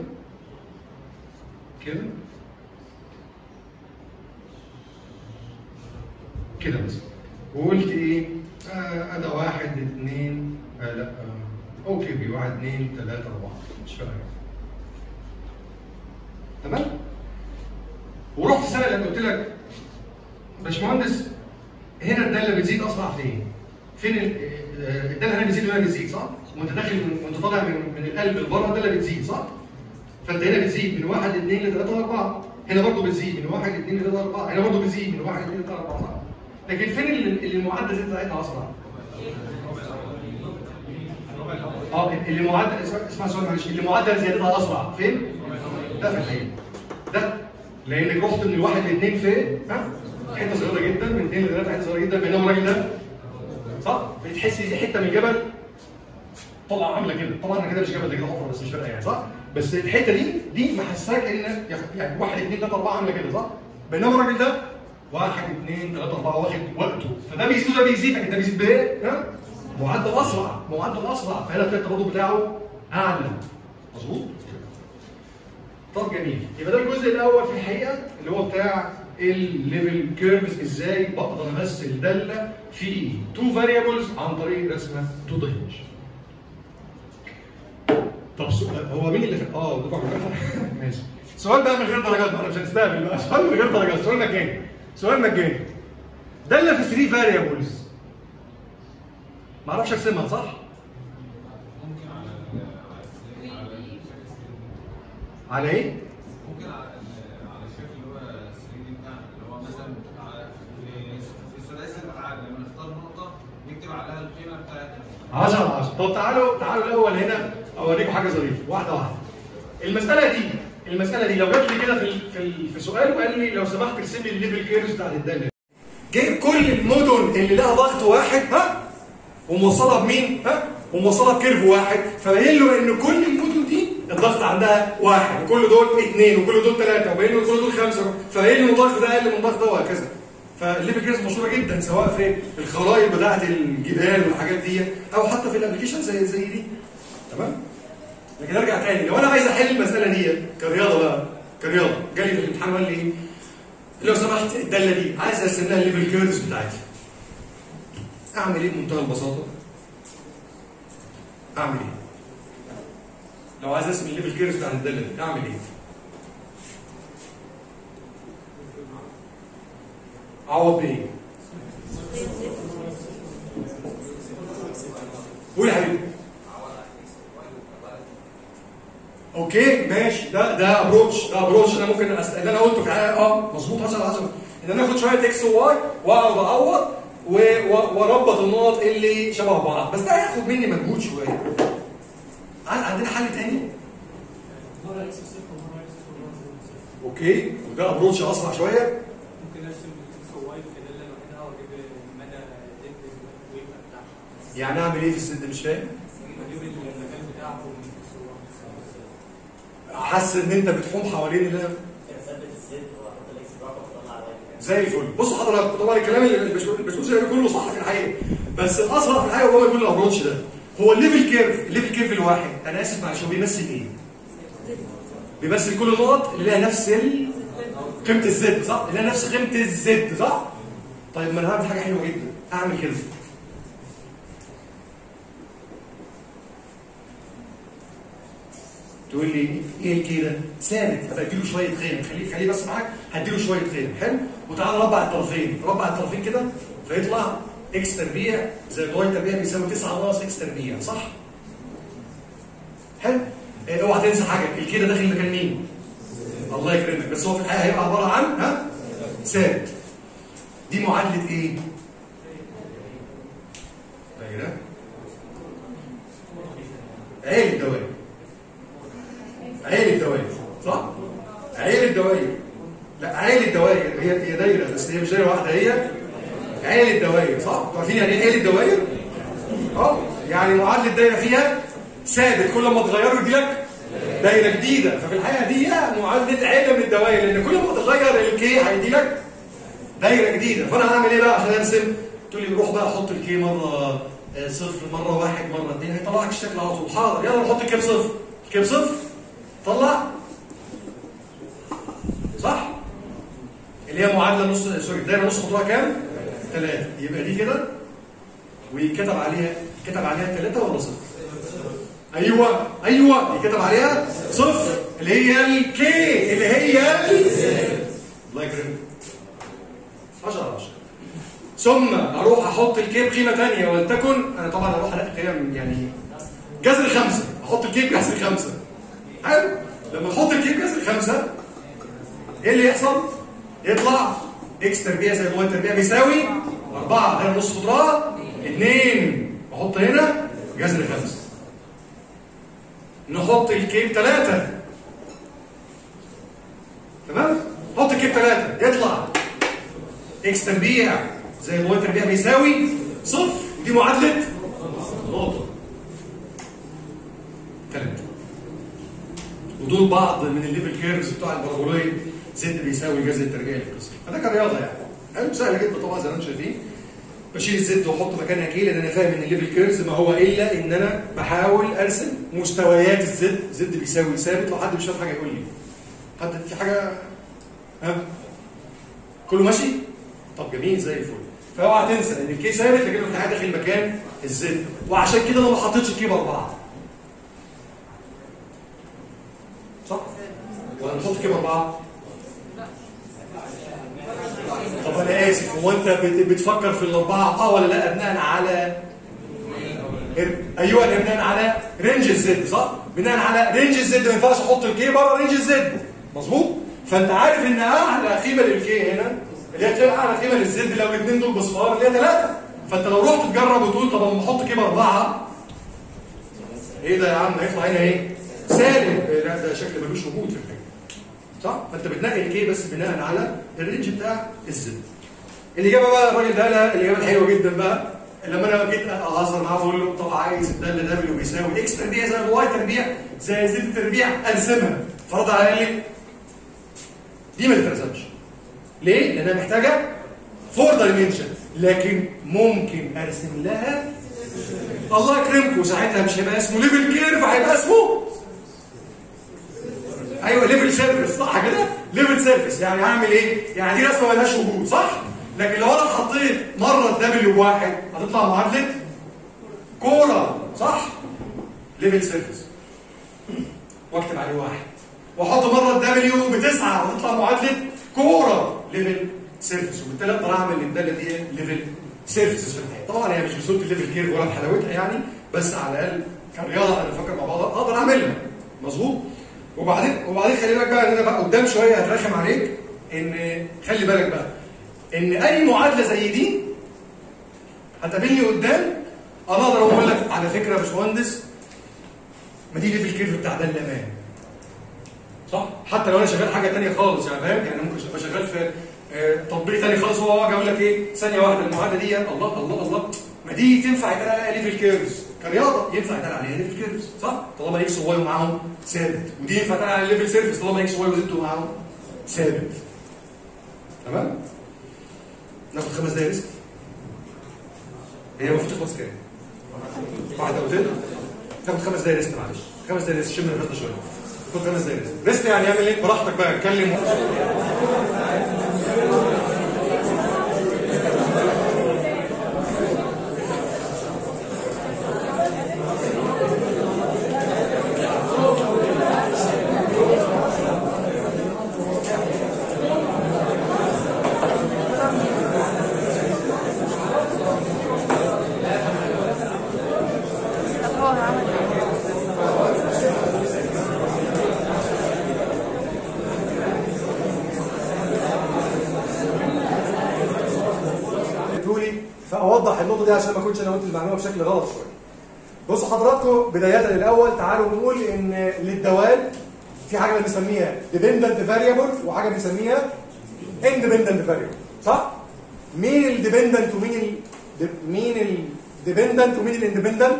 كده كده مثلا وقلت ايه؟ آه انا واحد اثنين آه لا آه اوكي بي واحد اثنين ثلاثة أربعة مش فارقة تمام؟ ورحت سنة لما قلت لك باشمهندس هنا الدالة بتزيد أسرع فين؟ فين ال- آه، الدالة هنا بتزيد وهنا بتزيد صح؟ وأنت داخل من وأنت طالع من من القلب لبره الدالة بتزيد صح؟ فأنت هنا بتزيد من واحد اثنين لثلاثة أربعة هنا برضه بتزيد من واحد اثنين لثلاثة أربعة هنا برضه بتزيد من واحد اثنين لثلاثة أربعة صح؟ لكن فين اللي اللي المعدل زي بتاعتها اسرع؟ اه اللي معدل اسمع اسمع سؤال معلش اللي معدل زيادتها اسرع فين؟ ده في الحقيقه ده لانك رحت من الواحد لاثنين فين؟ ها؟ حته صغيره جدا من اثنين لثلاثه حته صغيره جدا بينما الراجل ده صح؟ بتحس دي حته من الجبل طلع عامله كده طبعا انا كده مش جبل ده كده حفره بس مش فارقه يعني صح؟ بس الحته دي دي محساك ان يعني واحد اثنين ثلاثه اربعه عامله كده صح؟ بينما الراجل ده واحد اثنين ثلاثه اربعه واخد وقته فده بيزيد وده بيزيد لكن ده بيزيد بايه؟ ها؟ معدل اسرع معدل اسرع فهنا تلاقي التردد بتاعه اعلى مظبوط؟ طب جميل يبقى ده الجزء الاول في الحقيقه اللي هو بتاع الليفل كيرفز ازاي بقدر امثل داله في تو فاريبلز عن طريق رسمه تو دايمنشن طب سؤال هو مين اللي في اه دفعه ماشي سؤال بقى من غير درجات بقى مش هنستقبل بقى سؤال من غير درجات سؤال مجاني سؤال مجاني داله في 3 فاريبلز ما اعرفش ارسمها صح؟ ممكن على ال- على ال- على على ايه؟ ممكن على ال- على الشكل اللي هو 3 دي بتاعنا اللي هو مثلا على في في ثلاثي الافعال لما نختار نقطه نكتب عليها القيمه بتاعتها 10 على 10 طب تعالوا تعالوا الاول هنا اوريكم حاجه ظريفه واحده واحده المساله دي المساله دي لو جات لي كده في ال- في ال- في سؤال وقال لي لو سمحت ارسم لي الليفل كيرفز بتاعت الداله جايب كل المدن اللي لها ضغط واحد ها وموصلها بمين ها وموصلها بكيرف واحد فبين له ان كل المدن دي الضغط عندها واحد وكل دول اثنين وكل دول ثلاثه وبين له كل دول خمسه فبين له الضغط ده اقل من الضغط ده وهكذا فالليفل كيرفز مشهوره جدا سواء في الخرائط بتاعت الجبال والحاجات دي او حتى في الابلكيشن زي زي دي تمام لكن ارجع تاني لو انا عايز احل المساله دي كرياضه بقى كرياضه جالي في الامتحان وقال لي ايه لو سمحت الداله دي عايز ارسم لها الليفل كيرفز بتاعتي اعمل ايه بمنتهى البساطه اعمل ايه لو عايز ارسم الليفل كيرفز بتاعت الداله دي اعمل ايه اعوض بايه قول يا حبيبي اوكي ماشي ده ده ابروتش ده ابروتش انا ممكن أست... اللي انا قلته في الحقيقه اه مظبوط حصل حصل ان انا اخد شويه اكس وواي واقعد اعوض و- و- واربط النقط اللي شبه بعض بس ده هياخد مني مجهود شويه عن- عندنا حل تاني مرة اكس بصفر ومرة اكس بصفر ومرة اكس بصفر. اوكي وده ابروتش اسرع شويه ممكن ارسم اكس وواي في دالة لوحدها واجيب مدى زد ويبقى بتاعها يعني اعمل ايه في السد مش فاهم اجيب المكان بتاعه من اكس وواي حاسس ان انت بتحوم حوالين اللي انا اثبت الزد واحط الاكس براحه واطلع على الواي. زي الفل بصوا حضرتك طبعا الكلام اللي البشوش البشوش ده كله صح في الحقيقه بس الاسرع في الحقيقه هو يكون الابروتش ده هو الليفل كيرف الليفل كيرف الواحد انا اسف معلش هو بيمثل ايه؟ بيمثل كل النقط اللي لها نفس ال- قيمه الزد صح؟ اللي لها نفس قيمه الزد صح؟ طيب ما انا هعمل حاجه حلوه جدا اعمل كده تقول لي ايه كده؟ ثابت فاديله شويه خير خليه خليه بس معاك هديله شويه خير حلو وتعالى نربع الطرفين نربع الطرفين كده فيطلع اكس تربيع زائد واي تربيع بيساوي 9 ناقص اكس تربيع صح؟ حلو؟ إيه، اوعى تنسى حاجه الكده داخل مكان مين؟ الله يكرمك بس هو في الحقيقه هيبقى عباره عن ها؟ ثابت دي معادله ايه؟ دايره عيل الدوائر عيل الدوائر صح؟ عيل الدوائر لا عيل الدوائر هي هي دايره بس هي مش دايره واحده هي عيل الدوائر صح؟ انتوا عارفين يعني ايه عيل الدوائر؟ اه يعني معادله الدايره فيها ثابت كل ما تغيره يجي لك دايره جديده ففي الحقيقه دي هي معادله عيله من الدوائر لان كل ما تغير الكي هيدي لك دايره جديده فانا هعمل ايه بقى عشان ارسم؟ تقول لي روح بقى حط الكي مره آه، صفر مره واحد مره اثنين هيطلع لك الشكل على طول حاضر يلا نحط الكي بصفر الكي بصفر طلع صح؟ اللي هي معادله نص سوري دايره نص خطوه كام؟ ثلاثه يبقى دي كده ويتكتب عليها كتب عليها ثلاثه ولا صفر؟ ايوه ايوه يتكتب عليها صفر اللي هي الكي اللي هي ال الله يكرمك 10 على 10 ثم اروح احط الكي بقيمه ثانيه ولتكن انا طبعا اروح الاقي قيم يعني جذر خمسه احط الكي بجذر خمسه حلو لما تحط الكي بجذر خمسه ايه اللي يحصل؟ يطلع اكس تربيع زائد واي تربيع بيساوي 4 ده نص خضراء 2 احط هنا جذر خمسه نحط الكيب 3 تمام؟ نحط الكيب 3 يطلع اكس تربيع زائد واي تربيع بيساوي صفر ودي معادله نقطه ثلاثه دول بعض من الليفل كيرفز بتوع البارابولويد زد بيساوي جذر التربيع للقسم فده كان رياضه يعني حلو سهله جدا طبعا زي ما انتم شايفين بشيل الزد واحط مكانها كي لان انا فاهم ان الليفل كيرفز ما هو الا ان انا بحاول ارسم مستويات الزد زد بيساوي ثابت لو حد مش فاهم حاجه يقول لي حد في حاجه ها كله ماشي طب جميل زي الفل فاوعى تنسى ان الكي ثابت لكنه في الحقيقه داخل مكان الزد وعشان كده انا ما حطيتش الكي باربعه صح؟ ولا نحط كي باربعه؟ طب انا اسف هو انت بت- بتفكر في الاربعه اه ولا لا بناء على ايوه اللي بناء على رينج الزد صح؟ بناء على رينج الزد ما ينفعش احط الكي بره رينج الزد مظبوط؟ فانت عارف ان اعلى قيمه للكي هنا اللي هي تلاقي اعلى قيمه للزد لو الاثنين دول بصفار اللي هي ثلاثه فانت لو رحت تجرب وتقول طب اما احط كي باربعه ايه ده يا عم هيطلع هنا ايه؟ سالب إيه لا ده شكل ملوش وجود في الحاجه صح؟ فانت بتنقي الكي بس بناء على الرينج بتاع الزد الاجابه بقى الراجل ده قالها الاجابه الحلوه جدا بقى لما انا جيت اهزر معاه بقول له طب عايز الداله دبليو بيساوي اكس تربيع زائد الواي تربيع زائد زد تربيع ارسمها فرض على قال لي دي ما تترسمش ليه؟ لانها محتاجه فور دايمنشن لكن ممكن ارسم لها الله يكرمكم ساعتها مش هيبقى اسمه ليفل كيرف هيبقى اسمه ايوه ليفل سيرفيس صح كده ليفل سيرفيس يعني هعمل ايه يعني دي رسمه ملهاش وجود صح لكن لو انا حطيت مره الدبليو واحد هتطلع معادله كوره صح ليفل سيرفيس واكتب عليه واحد واحط مره الدبليو بتسعه هتطلع معادله كوره ليفل سيرفيس وبالتالي اقدر اعمل الداله دي ليفل سيرفيسز في الحياه طبعا هي مش بصوره الليفل كيرف ولا بحلاوتها يعني بس على الاقل كرياضه انا بفكر مع بعض اقدر اعملها مظبوط وبعدين وبعدين خلي بالك بقى ان انا بقى قدام شويه هترخم عليك ان خلي بالك بقى ان اي معادله زي دي هتقابلني قدام انا اقدر اقول لك على فكره يا باشمهندس ما دي ليفل كيرف بتاع ده الامان صح حتى لو انا شغال حاجه ثانيه خالص يعني فاهم يعني ممكن ابقى شغال في آه، تطبيق ثاني خالص هو واجي اقول لك ايه ثانيه واحده المعادله دي الله الله الله ما دي تنفع يتقال عليها ليفل كيرفز كرياضه ينفع يتقال عليها ليفل كيرفز صح طالما اكس وواي ومعاهم ثابت ودي ينفع يتقال عليها ليفل سيرفيس طالما اكس وواي وزد ومعاهم ثابت تمام ناخد خمس دقايق ريسك هي المفروض تخلص كام؟ بعد دقيقتين تاخد خمس دقايق ريست معلش خمس دقايق ريست شم نفسنا شويه خد خمس دقايق ريست ريست يعني اعمل ايه براحتك بقى اتكلم طب هو عمل ايه؟ لي فاوضح النقطه دي عشان ما اكونش انا قلت المعلومه بشكل غلط شويه. بصوا حضراتكم بدايه الاول تعالوا نقول ان للدوال في حاجه بنسميها dependent variable وحاجه بنسميها independent variable صح؟ مين الديبندنت ومين ال مين الديبندنت ومين الاندبندنت؟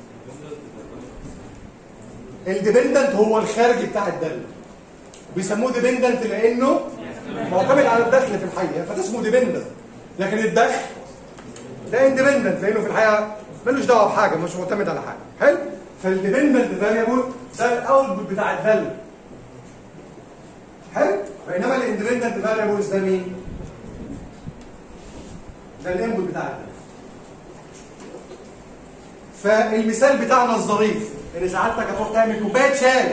الديبندنت هو الخارجي بتاع الداله بيسموه ديبندنت لانه معتمد على الدخل في الحقيقه فده اسمه ديبندنت لكن الدخل ده اندبندنت لانه في الحقيقه ملوش دعوه بحاجه مش معتمد على حاجه حلو فالديبندنت فاريبل ده الاوتبوت بتاع الداله حلو بينما الاندبندنت فاريبلز ده مين ده الانبوت بتاع الداله فالمثال بتاعنا الظريف ان سعادتك هتروح تعمل كوبايه شاي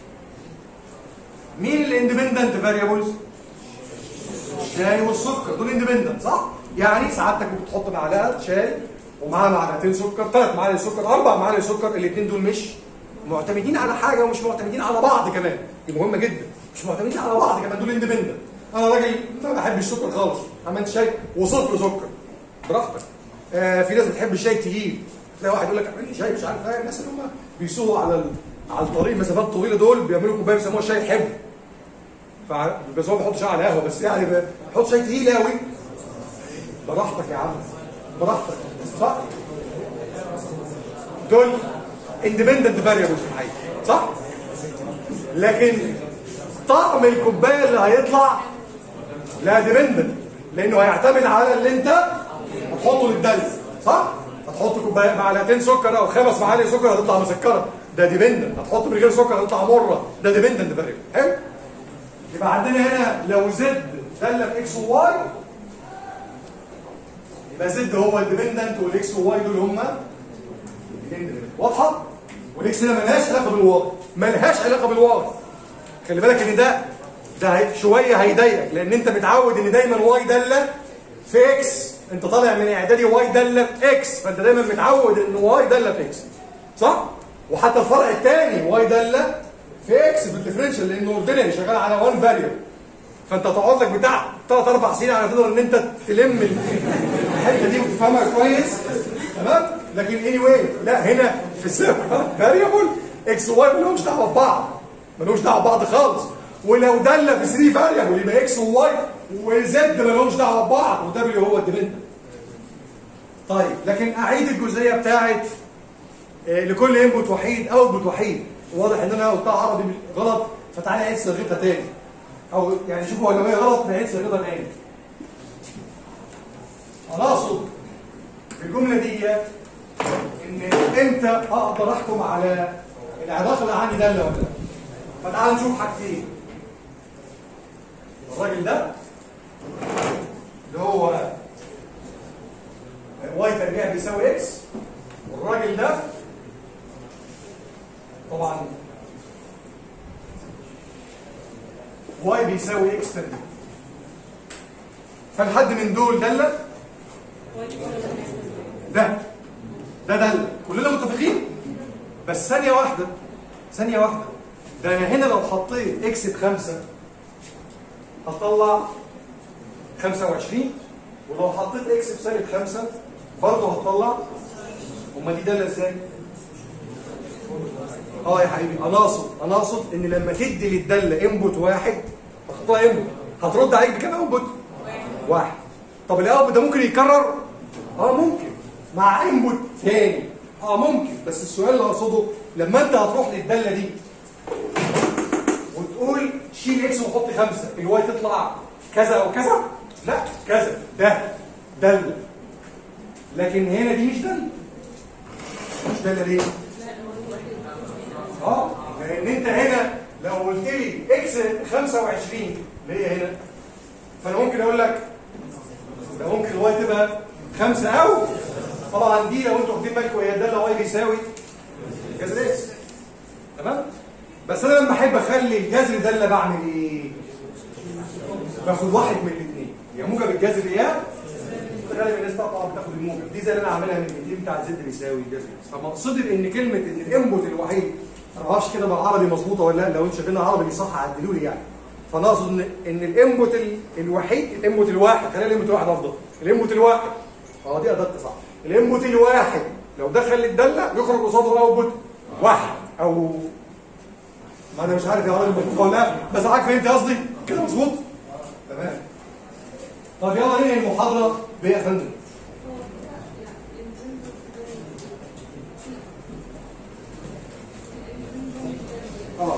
مين الاندبندنت فاريبلز الشاي والسكر دول اندبندنت صح يعني سعادتك بتحط معلقه شاي ومعاها معلقتين سكر ثلاث معالق سكر اربع معالق سكر الاثنين دول مش معتمدين على حاجه ومش معتمدين على بعض كمان دي مهمه جدا مش معتمدين على بعض كمان دول اندبندنت انا راجل ما بحبش السكر خالص عملت شاي وصفر سكر براحتك آه في ناس بتحب الشاي تقيل تلاقي واحد يقول لك اعمل لي شاي مش عارف ايه الناس اللي هم بيسوقوا على ال... على الطريق مسافات طويله دول بيعملوا كوبايه بيسموها شاي حب ف... بس هو بيحط شاي على قهوه بس يعني بيحط شاي تقيل قوي براحتك يا عم براحتك صح دول اندبندنت فاريبلز في الحقيقه صح لكن طعم الكوبايه اللي هيطلع لا ديبندنت لانه هيعتمد على اللي انت هتحطه للدل صح هتحط كوبايه معلقتين سكر او خمس معالق سكر هتطلع مسكره ده ديبندنت هتحط من غير سكر هتطلع مره ده ديبندنت فاريبل حلو يبقى عندنا هنا لو زد داله في اكس وواي يبقى زد هو الديبندنت والاكس وواي دول هما واضحه والاكس هنا ملهاش علاقه بالواي ملهاش علاقه بالواي خلي بالك ان ده ده هي- شويه هيضايقك لان انت متعود ان دايما واي داله في اكس انت طالع من اعدادي واي داله في اكس فانت دايما متعود ان واي داله في اكس صح وحتى الفرع الثاني واي داله في اكس في الديفرنشال لانه اوردينري شغال على 1 فاليو فانت تقعد لك بتاع ثلاث اربع سنين على تقدر ان انت تلم الحته دي وتفهمها كويس تمام لكن اني anyway لا هنا في السيرفر فاريبل اكس وواي مالهمش دعوه ببعض مالهمش دعوه ببعض خالص ولو دل في 3 فاريبل يبقى اكس وواي وزد مالهمش دعوه ببعض ودبليو هو الديبندنت طيب لكن اعيد الجزئيه بتاعت آه، لكل انبوت وحيد اوتبوت وحيد واضح ان انا قلتها عربي غلط فتعالى نعيد صيغتها تاني او يعني شوفوا لو هي غلط نعيد صيغتها تاني انا اقصد في الجمله دي ان امتى اقدر احكم على العلاقه اللي عندي ده ولا لا فتعال نشوف حاجتين الراجل ده اللي هو واي تربيع بيساوي اكس والراجل ده طبعا واي بيساوي اكس تربيع فالحد من دول دله ده ده دل كلنا متفقين بس ثانية واحدة ثانية واحدة ده أنا هنا لو حطيت إكس بخمسة هتطلع 25 ولو حطيت إكس بسالب خمسة برضه هتطلع أما دي دالة إزاي؟ اه يا حبيبي انا اقصد انا اقصد ان لما تدي للداله انبوت واحد هتحطها انبوت هترد عليك بكام انبوت؟ واحد طب الاوتبوت ده ممكن يتكرر؟ اه ممكن مع انبوت تاني اه ممكن بس السؤال اللي اقصده لما انت هتروح للداله دي وتقول شيل اكس وحط خمسه الواي تطلع كذا او كذا لا كذا ده داله لكن هنا دي مش داله مش داله ليه؟ اه لان انت هنا لو قلت لي اكس 25 اللي هي هنا فانا ممكن اقول لك ده ممكن الواي تبقى خمسة او طبعا دي لو انتوا واخدين بالكم هي الداله واي بيساوي جذر اكس تمام بس انا لما احب اخلي الجذر داله بعمل ايه باخد واحد من الاثنين يا موجب الجذر يا غالبا الناس طبعا بتاخد الموجب دي زي اللي انا عاملها من الاثنين بتاع زد بيساوي الجذر فمقصدي بان كلمه ان الانبوت الوحيد انا ما اعرفش كده بالعربي مظبوطه ولا لا لو انتوا شايفينها عربي صح عدلوا لي يعني فانا اقصد ان ان الانبوت ال- الوحيد الانبوت الواحد خلينا الانبوت الواحد افضل الانبوت الواحد اه دي اداه صح الانبوت الواحد لو دخل الداله يخرج قصاده اوتبوت واحد او ما انا مش عارف يا راجل مظبوط ولا لا بس حضرتك فهمت قصدي كده مظبوط تمام طب يلا ننهي المحاضره بيه يا فندم اه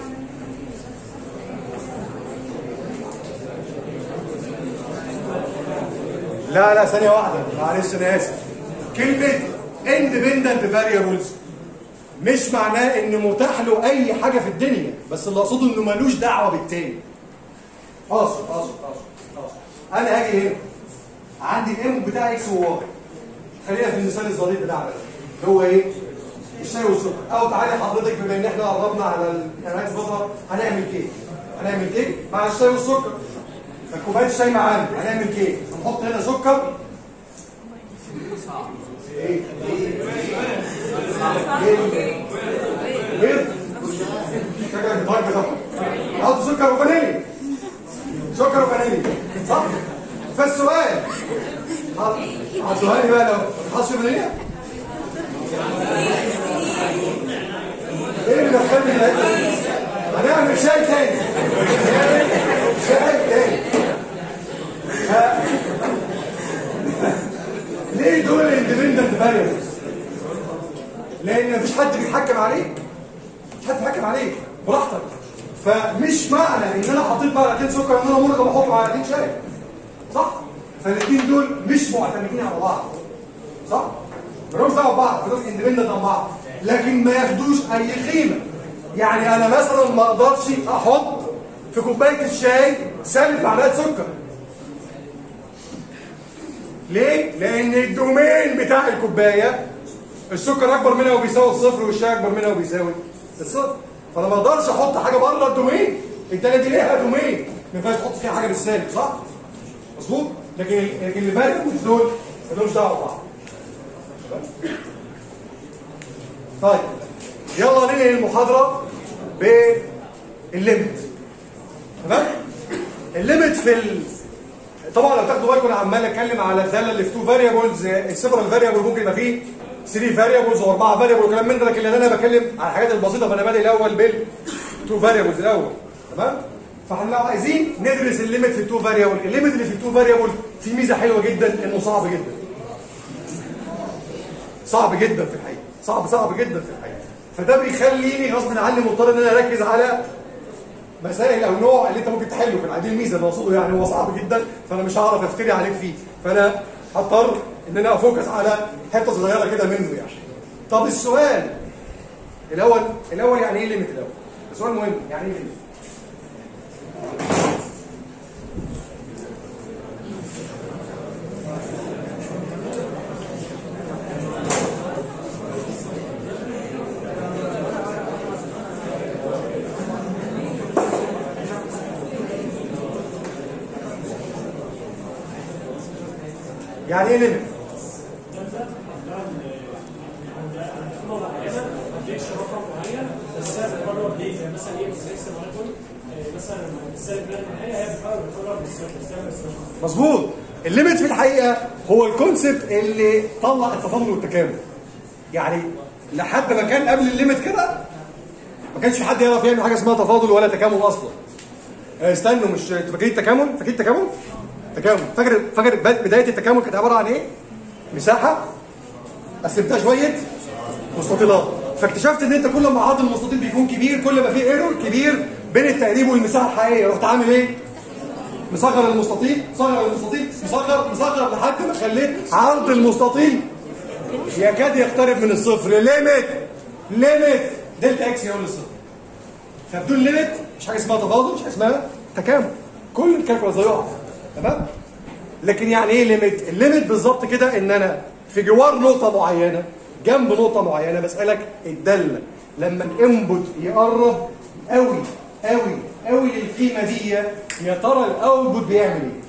لا لا ثانية واحدة معلش أنا آسف كلمة independent variables مش معناه إن متاح له أي حاجة في الدنيا بس اللي أقصده إنه ملوش دعوة بالتاني أقصد أقصد أقصد أقصد أنا هاجي هنا عندي الإم بتاع إكس وواي خلينا في المثال الظريف بتاعنا ده اللي هو إيه؟ الشاي والسكر أو تعالي حضرتك بما إن إحنا قربنا على الحلقات فترة هنعمل كيك هنعمل كيك مع الشاي والسكر فكوبايه الشاي معانا هنعمل كيك هنحط هنا سكر ايه ايه ايه بيض شكلك بتهج طبعا نحط سكر وفانيليا سكر وفانيليا صح فالسؤال هتسؤالي بقى لو ما تحطش فانيليا ايه اللي دخلني الحته دي؟ هنعمل شاي تاني شاي تاني ليه دول الاندبندنت فاريبلز؟ لان مفيش حد بيتحكم عليك مفيش حد بيتحكم عليك براحتك معنى ان انا حطيت معلقتين سكر ان انا مرضى بحط معلقتين شاي صح فالاثنين دول مش معتمدين على بعض صح مالهمش دعوه ببعض دول اندبندنت عن بعض لكن ما ياخدوش اي قيمه يعني انا مثلا ما اقدرش احط في كوبايه الشاي سالب معلقه سكر ليه؟ لأن الدومين بتاع الكوباية السكر أكبر منها وبيساوي الصفر والشاي أكبر منها وبيساوي الصفر فأنا ما أقدرش أحط حاجة بره الدومين التانية دي ليها دومين ما ينفعش تحط فيها حاجة بالسالب صح؟ مظبوط؟ لكن لكن اللي فارق دول مالهمش دعوة ببعض طيب يلا ننهي المحاضرة بالليمت تمام؟ الليمت في ال... طبعا لو تاخدوا بالكم انا عمال اتكلم على الداله اللي في تو فاريبلز السيبرال فاريبل ممكن يبقى فيه 3 فاريبلز واربعه فاريبل وكلام من ده لكن انا بتكلم على الحاجات البسيطه فانا بادئ الاول بال تو فاريبلز الاول تمام فاحنا لو عايزين ندرس الليميت في التو فاريبل الليميت اللي في التو فاريبل فيه ميزه حلوه جدا انه صعب جدا صعب جدا في الحقيقه صعب صعب جدا في الحقيقه فده بيخليني غصب عني مضطر ان انا اركز على مسائل او نوع اللي انت ممكن تحله في العادي الميزه اللي اقصده يعني هو صعب جدا فانا مش هعرف افتري عليك فيه فانا هضطر ان انا افوكس على حته صغيره كده منه يعني طب السؤال الاول الاول يعني ايه ليميت الاول السؤال مهم يعني ايه ليميت يعني ايه ليميت مظبوط الليميت في الحقيقه هو الكونسبت اللي طلع التفاضل والتكامل يعني لحد ما كان قبل الليميت كده ما كانش في حد يعرف يعمل حاجه اسمها تفاضل ولا تكامل اصلا آه، استنوا مش انتوا فاكرين التكامل فاكرين التكامل تكامل فاكر فاكر بدايه التكامل كانت عباره عن ايه مساحه قسمتها شويه مستطيلات فاكتشفت ان انت كل ما عرض المستطيل بيكون كبير كل ما في ايرور كبير بين التقريب والمساحه الحقيقيه رحت عامل ايه مصغر المستطيل مصغر المستطيل مصغر مصغر لحد ما خليت عرض المستطيل يكاد يقترب من الصفر ليميت ليميت دلتا اكس يقول للصفر فبدون ليميت مش حاجه اسمها تفاضل مش حاجه اسمها تكامل كل الكالكولاس هيقع تمام لكن يعني ايه ليميت الليميت بالظبط كده ان انا في جوار نقطه معينه جنب نقطه معينه بسالك الداله لما الانبوت يقرب قوي قوي قوي للقيمه دي يا ترى الاوتبوت بيعمل ايه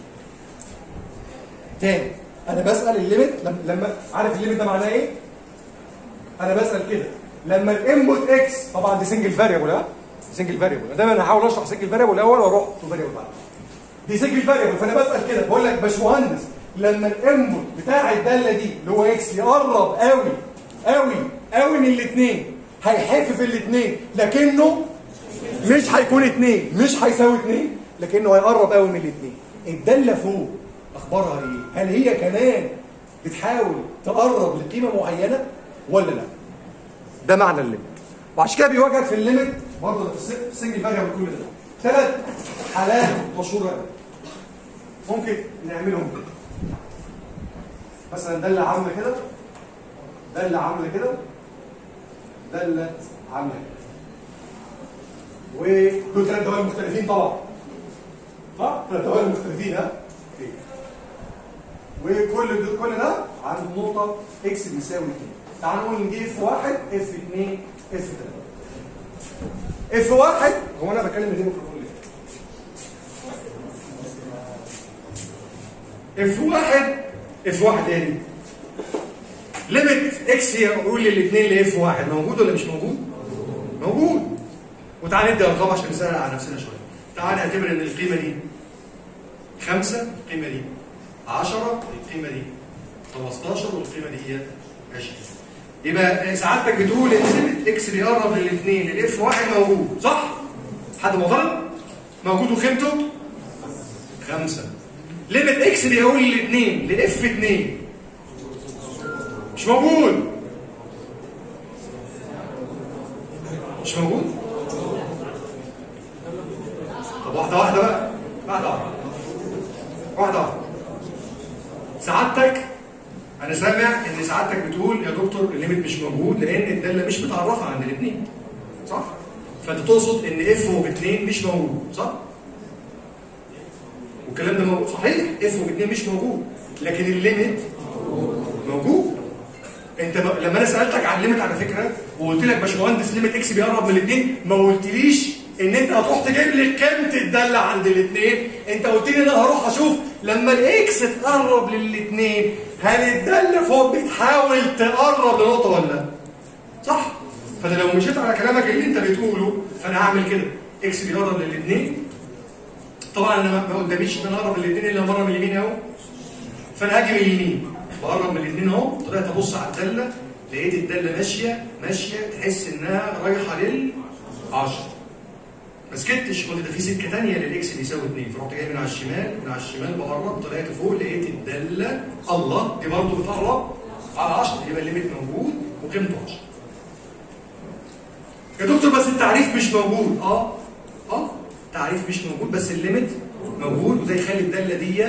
تاني انا بسال الليميت لما, لما عارف الليميت ده معناه ايه انا بسال كده لما الانبوت اكس طبعا دي سنجل فاريبل ها سنجل فاريبل دايما هحاول اشرح سنجل فاريبل الاول واروح تو فاريبل بعد دي سنجل فاريبل فانا بسال كده بقول لك باشمهندس لما الانبوت بتاع الداله دي اللي هو اكس يقرب قوي قوي قوي من الاثنين هيحف في الاثنين لكنه مش هيكون اثنين مش هيساوي اثنين لكنه هيقرب قوي من الاثنين الداله فوق اخبارها ايه؟ هل هي كمان بتحاول تقرب لقيمه معينه ولا لا؟ ده معنى الليميت وعشان كده بيواجهك في الليميت برضه ده في السنجل فاريبل كل ده ثلاث حالات مشهوره ممكن نعملهم كده مثلا داله عامله كده داله عامله كده داله عامله كده ودول ثلاث دوائر مختلفين طبعا صح؟ ثلاث دوائر مختلفين ها؟ أوكي. وكل كل ده عند نقطة اكس بيساوي 2 تعالوا نقول نجيب اف 1 اف 2 اف 3 اف 1 هو انا بتكلم ازاي الميكروفون ليه؟ اف 1 اف 1 تاني ليميت اكس يقول للاثنين لاف 1 موجود ولا مش موجود؟ موجود وتعالى ندي ارقام عشان نسهل على نفسنا شويه تعالى نعتبر ان القيمه دي 5 القيمه دي 10 القيمه دي 15 والقيمه دي هي 20 يبقى سعادتك بتقول ان ليميت اكس بيقرب للاثنين الاف 1 موجود صح؟ حد معترض؟ موجود وقيمته 5 ليميت اكس بيقول للاثنين لاف 2 مش موجود مش موجود طب واحده واحده بقى واحده واحده واحده واحده سعادتك انا سامع ان سعادتك بتقول يا دكتور الليميت مش موجود لان الداله مش متعرفه عند الاثنين صح فانت تقصد ان اف اوف 2 مش موجود صح والكلام ده موجود صحيح اف اوف 2 مش موجود لكن الليميت موجود انت ب... لما انا سالتك عن الليميت على فكره وقلت لك باشمهندس ليميت اكس بيقرب من الاثنين ما قلتليش ان انت هتروح تجيب لي قيمه الداله عند الاثنين انت قلت لي ان انا هروح اشوف لما الاكس تقرب للاثنين هل الداله فوق بتحاول تقرب لنقطه ولا لا؟ صح فانا لو مشيت على كلامك اللي انت بتقوله فانا هعمل كده اكس بيقرب للاثنين طبعا انا ما ما قداميش ان انا اقرب للاثنين الا مره من اليمين اهو فانا هاجي من اليمين بقرب من الاثنين اهو طلعت ابص على الداله لقيت الداله ماشيه ماشيه تحس انها رايحه لل 10 ما سكتش قلت ده في سكه ثانيه للاكس بيساوي 2 فرحت جاي من على الشمال من على الشمال بقرب طلعت فوق لقيت الداله الله دي برضه بتقرب على 10 يبقى الليميت موجود وقيمته 10 يا دكتور بس التعريف مش موجود اه اه التعريف مش موجود بس الليميت موجود وده يخلي الداله دي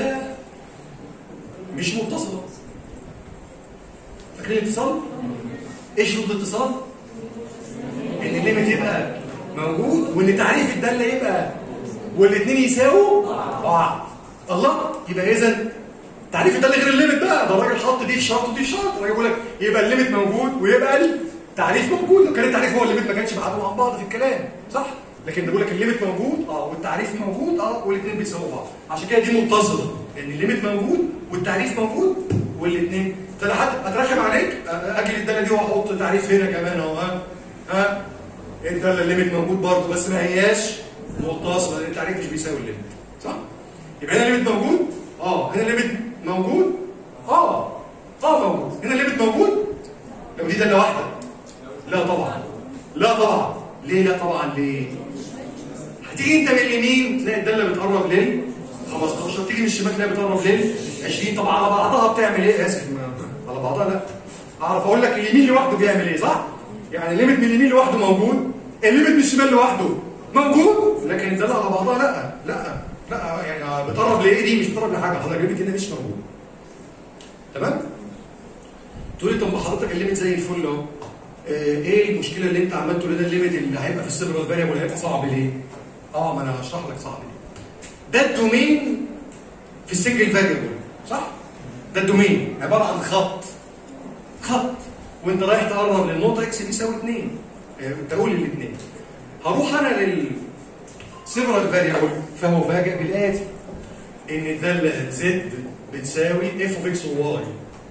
مش متصله فاكرين الاتصال؟ ايه شروط الاتصال؟ ان الليميت يبقى موجود وان تعريف الداله يبقى والاثنين يساووا بعض الله يبقى اذا تعريف الداله غير الليميت بقى ده الراجل حط دي في شرط ودي في شرط الراجل بيقول لك يبقى الليميت موجود ويبقى التعريف موجود لو كان التعريف هو الليميت ما كانش بعدهم عن بعض في الكلام صح؟ لكن بيقول لك الليميت موجود اه والتعريف موجود اه والاثنين بيساووا بعض عشان كده دي متصله لان الليميت موجود والتعريف موجود والاثنين فانا حد اترخم عليك اجي الداله دي واحط تعريف هنا كمان اهو ها ها الداله الليميت موجود برضه بس ما هياش متصله لان التعريف مش بيساوي الليميت صح؟ يبقى هنا الليميت موجود اه هنا الليميت موجود اه اه موجود هنا الليميت موجود لو دي داله واحده لا طبعا لا طبعا ليه لا طبعا ليه هتيجي انت من اليمين تلاقي الداله بتقرب لل 15 تيجي من الشمال تلاقي بتقرب لل 20 طب على بعضها بتعمل ايه اسف ما- على بعضها لا اعرف اقول لك اليمين لوحده بيعمل ايه صح يعني الليميت من اليمين لوحده موجود الليميت من الشمال لوحده موجود لكن الداله على بعضها لا لا لا يعني بتقرب لايه دي مش بتقرب لحاجه حضرتك الليميت هنا مش موجود تمام تقول لي طب ما حضرتك الليميت زي الفل اهو آه، ايه المشكله اللي انت عملته لنا الليميت اللي هيبقى في السيرفر فاريبل هيبقى صعب ليه؟ اه ما انا هشرح لك صعب ليه. ده الدومين في السنجل فاريبل صح؟ ده الدومين عباره عن خط خط وانت رايح تقرب للنقطه اكس بيساوي 2 آه، تقول الاثنين هروح انا للسيرفر فاريبل فهو فاجئ بالاتي ان الداله زد بتساوي اف اوف اكس وواي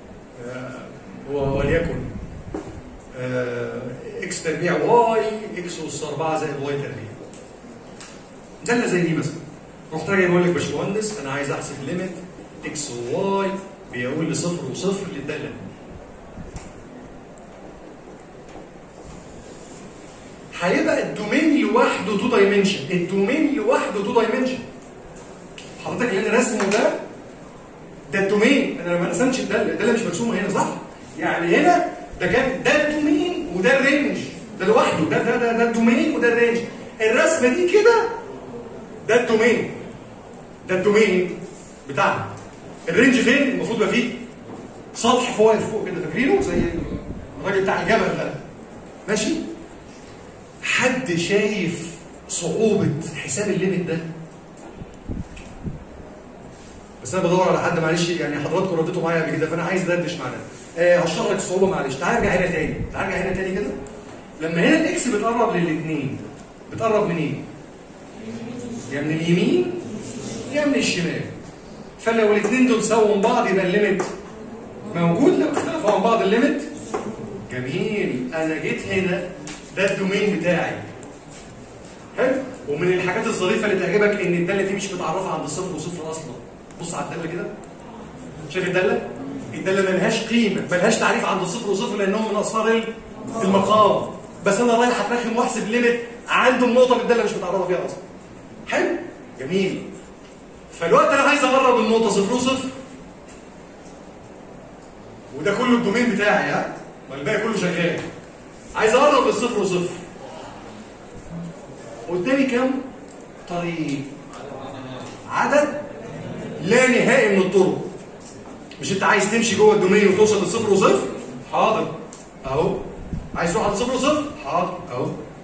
وليكن آه، اكس تربيع واي اكس اس 4 زائد واي تربيع داله زي دي مثلا رحت راجع بقول لك باشمهندس انا عايز احسب ليميت اكس وواي بيقول لصفر وصفر للداله دي هيبقى الدومين لوحده تو دايمنشن الدومين لوحده تو دايمنشن حضرتك اللي انا رسمه ده ده الدومين انا ما رسمتش الداله الداله مش مرسومه هنا صح يعني هنا ده كان ده الدومين وده الرينج ده لوحده ده ده ده, ده الدومين وده الرينج الرسمه دي كده ده الدومين ده الدومين بتاعنا الرينج فين المفروض يبقى فيه سطح فوق فوق كده فاكرينه زي الراجل بتاع الجبل ده ماشي حد شايف صعوبة حساب الليميت ده بس انا بدور على حد معلش يعني حضراتكم رديتوا معايا قبل كده فانا عايز ادردش معانا آه هشرح لك الصعوبه معلش تعال ارجع هنا تاني تعال ارجع هنا تاني كده لما هنا الاكس بتقرب للاثنين بتقرب منين؟ يا من اليمين يا من الشمال فلو الاثنين دول سووا من بعض يبقى الليميت موجود لو اختلفوا عن بعض الليميت جميل انا جيت هنا ده الدومين بتاعي حلو ومن الحاجات الظريفه اللي تعجبك ان الداله دي مش متعرفه عند الصفر وصفر اصلا بص على الداله كده شايف الداله الداله ملهاش قيمه ملهاش تعريف عند الصفر وصفر لانهم من اصفار المقام بس انا رايح اترخم واحسب ليميت عنده النقطه اللي الداله مش متعرفه فيها اصلا حلو جميل فالوقت انا عايز اقرب النقطه صفر وصفر وده كله الدومين بتاعي ها والباقي كله شغال عايز اقرب الصفر وصفر قدامي كام طريق عدد لا نهائي من الطرق مش انت عايز تمشي جوه الدومين وتوصل لصفر وصفر حاضر اهو عايز تروح على صفر وصفر حاضر اهو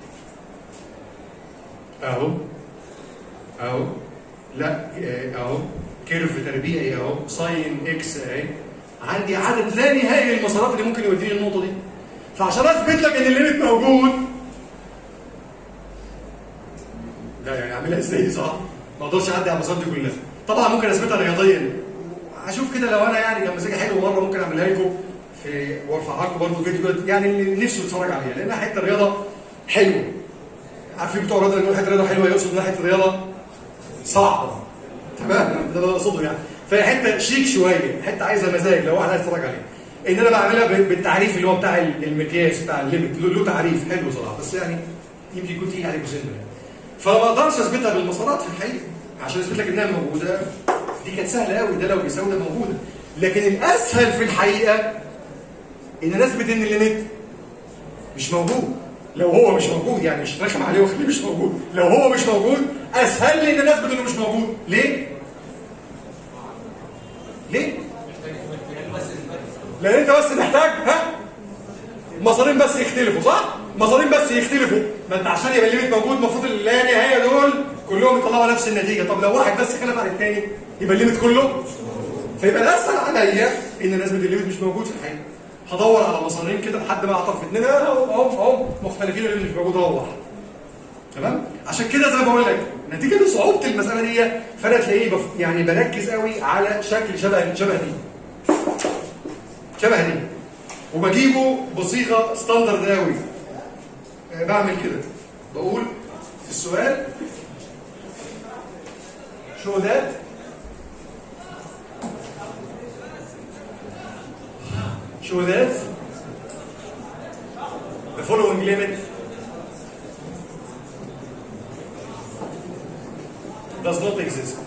اهو اهو لا اه، اهو كيرف تربيعي اهو ساين اكس اهي عندي عدد لا نهائي للمسارات اللي ممكن يوديني النقطه دي فعشان اثبت لك ان الليميت موجود لا يعني اعملها ازاي صح؟ ما اقدرش اعدي على المسارات دي كلها طبعا ممكن اثبتها رياضيا هشوف كده لو انا يعني كان مزاجي حلو مره ممكن اعملها لكم في وارفعها لكم برضه فيديو كده يعني اللي نفسه يتفرج عليها لانها حته رياضه حلوه عارفين بتوع الرياضه اللي يقول حته رياضه حلوه يقصد انها حته رياضه صعبه تمام ده اللي اقصده يعني فهي حته شيك شويه حته عايزه مزاج لو واحد عايز يتفرج عليها ان انا بعملها ب- بالتعريف اللي هو بتاع المقياس بتاع الليمت له له تعريف حلو صراحه بس يعني يمكن يكون تقيل عليكم سنه يعني فما اقدرش اثبتها بالمسارات في الحقيقه عشان اثبت لك انها موجوده دي كانت سهله قوي ده لو بيساوي ده موجوده لكن الاسهل في الحقيقه ان انا اثبت ان الليميت مش موجود لو هو مش موجود يعني مش رخم عليه واخليه مش موجود لو هو مش موجود اسهل لي ان انا اثبت انه مش موجود ليه؟ ليه؟ لان انت بس محتاج ها المسارين بس يختلفوا صح؟ المسارين بس يختلفوا ما انت عشان يبقى الليميت موجود المفروض اللا نهايه دول كلهم يطلعوا نفس النتيجه طب لو واحد بس خلف عن الثاني يبقى الليميت كله فيبقى الاسهل عليا ان انا اثبت الليميت مش موجود في الحقيقه هدور على مسارين كده لحد ما اعطر في اثنين اهو اهو اهو مختلفين اللي مش موجود اهو واحد تمام عشان كده زي ما بقول لك نتيجه لصعوبه المساله دي فانا تلاقيه بف... يعني بركز قوي على شكل شبه شبه دي شبه دي وبجيبه بصيغه ستاندرد قوي آه، بعمل كده بقول في السؤال شو ذات show that the following limit does not exist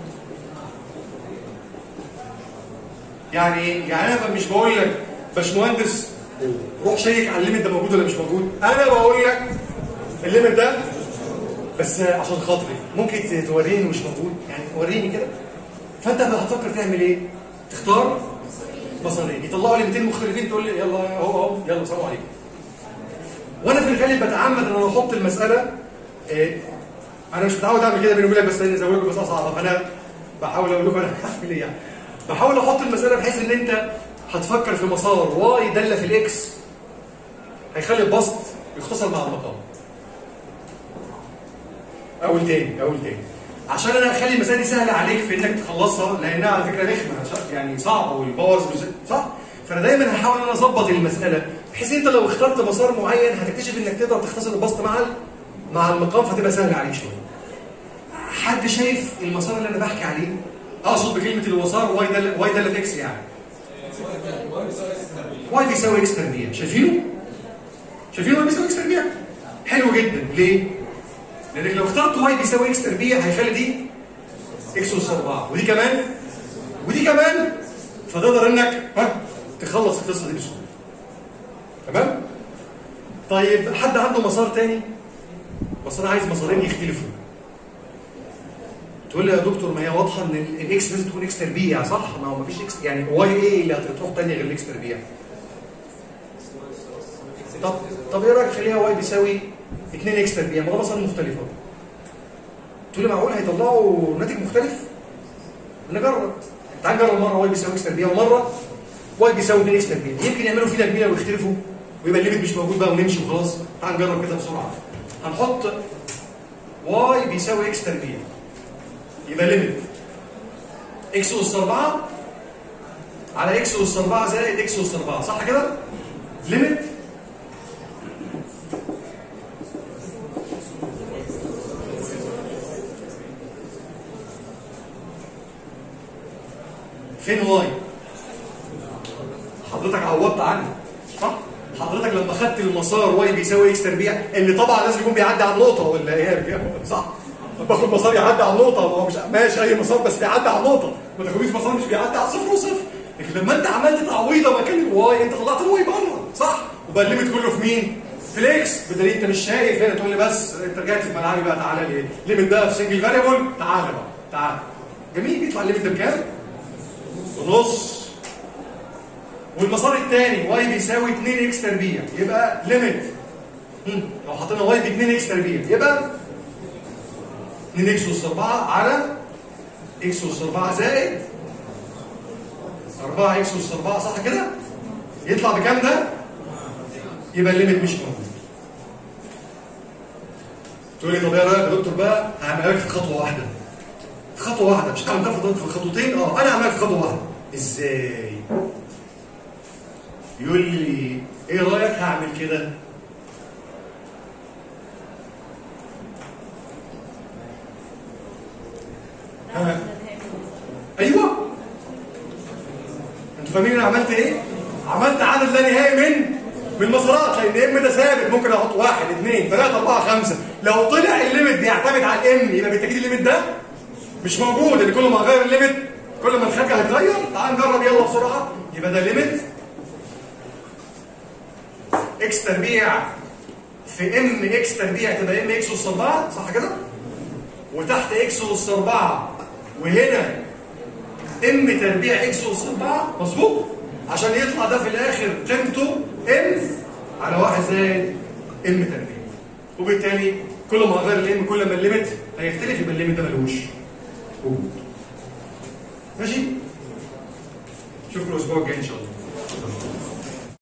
يعني ايه؟ يعني انا مش بقول لك باشمهندس روح شيك على الليميت ده موجود ولا مش موجود انا بقول لك الليميت ده بس عشان خاطري ممكن توريني مش موجود يعني وريني كده فانت بقى هتفكر تعمل ايه تختار مسارين يطلعوا لي 200 مختلفين تقول لي يلا اهو اهو يلا سلام عليكم وانا في الغالب بتعمد ان انا احط المساله إيه انا مش متعود اعمل كده بيني وبينك بس لان زودكم بس صعبه فانا بحاول اقول لكم انا هعمل ايه يعني بحاول احط المساله بحيث ان انت هتفكر في مسار واي داله في الاكس هيخلي البسط يختصر مع المقام اول تاني اول تاني عشان انا اخلي المساله دي سهله عليك في انك تخلصها لانها على فكره رخمه عشان- يعني صعبه والباورز مش صح فانا دايما هحاول ان انا اظبط المساله بحيث انت لو اخترت مسار معين هتكتشف انك تقدر تختصر البسط مع ال- مع المقام فتبقى سهله عليك شويه حد شايف المسار اللي انا بحكي عليه اقصد بكلمه الوسار واي دل واي داله اكس يعني واي بيساوي اكس تربيع شايفينه شايفين واي بيساوي اكس تربيع حلو جدا ليه لانك لو اخترت واي بيساوي اكس تربيع هيخلي دي اكس اس 4 ودي كمان ودي كمان فتقدر انك ها تخلص القصه دي بسهوله تمام طيب حد عنده مسار تاني بس انا عايز مسارين يختلفوا تقول لي يا دكتور ما هي واضحه ان ال- الاكس لازم تكون اكس تربيع صح ما هو ما فيش اكس يعني واي ايه اللي هتروح تانية غير الاكس تربيع طب طب ايه رايك خليها واي بيساوي 2 اكس تربيع ما ده مسار مختلفه تقول لي معقول هيطلعوا ناتج مختلف نجرب تعال نجرب مره واي بيساوي اكس تربيع ومره واي بيساوي 2 اكس تربيع يمكن يعملوا فينا جميله ويختلفوا ويبقى الليميت مش موجود بقى ونمشي وخلاص تعال نجرب كده بسرعه هنحط واي بيساوي اكس تربيع يبقى ليميت اكس اس 4 على اكس اس 4 زائد اكس اس 4 صح كده؟ ليميت فين واي؟ حضرتك عوضت عنه صح؟ حضرتك لما خدت المسار واي بيساوي اكس تربيع اللي طبعا لازم يكون بيعدي على النقطه ولا ايه صح؟ باخد مسار يعدي على النقطه ما هو مش ماشي اي مسار بس بيعدي على النقطه ما تاخديش مسار مش بيعدي على صفر وصفر لكن لما انت عملت تعويضه مكان الواي انت طلعت الواي بره صح؟ وبقى الليميت كله في مين؟ في الاكس بدليل انت مش شايف هنا تقول لي بس انت رجعت في ملعبي بقى تعالى ليه؟ ليميت بقى في سنجل فاريبل تعالى بقى تعالى جميل بيطلع الليميت ده بكام؟ ونص والمسار الثاني واي بيساوي 2 اكس تربيع يبقى ليميت لو حطينا واي ب 2 اكس تربيع يبقى 2 اكس اس 4 على اكس اس 4 زائد 4 اكس اس 4 صح كده؟ يطلع بكام ده؟ يبقى الليميت مش موجود. تقول لي طب ايه رايك يا دكتور بقى؟ هعملها لك في خطوه واحده. في خطوه واحده مش هعمل ده في في خطوتين اه انا هعملها في خطوه واحده. ازاي؟ يقول لي ايه رايك هعمل كده؟ ها؟ ايوه انتوا فاهمين انا عملت ايه؟ عملت عدد لا نهائي من من المسارات لان ام ده ثابت ممكن احط واحد اثنين ثلاثه اربعه خمسه لو طلع الليميت بيعتمد على الام يبقى بالتاكيد الليميت ده مش موجود لان كل ما اغير الليميت كل ما الخارجه هتغير تعال نجرب يلا بسرعه يبقى ده ليميت اكس تربيع في ام اكس تربيع تبقى ام اكس اس 4 صح كده؟ وتحت اكس اس 4 وهنا ام تربيع اكس اس 4 مظبوط عشان يطلع ده في الاخر قيمته ام على واحد زائد ام تربيع وبالتالي كل ما اغير الام كل ما الليميت هيختلف يبقى الليميت ده ملوش وجود ماشي؟ اشوفكم الاسبوع الجاي ان شاء الله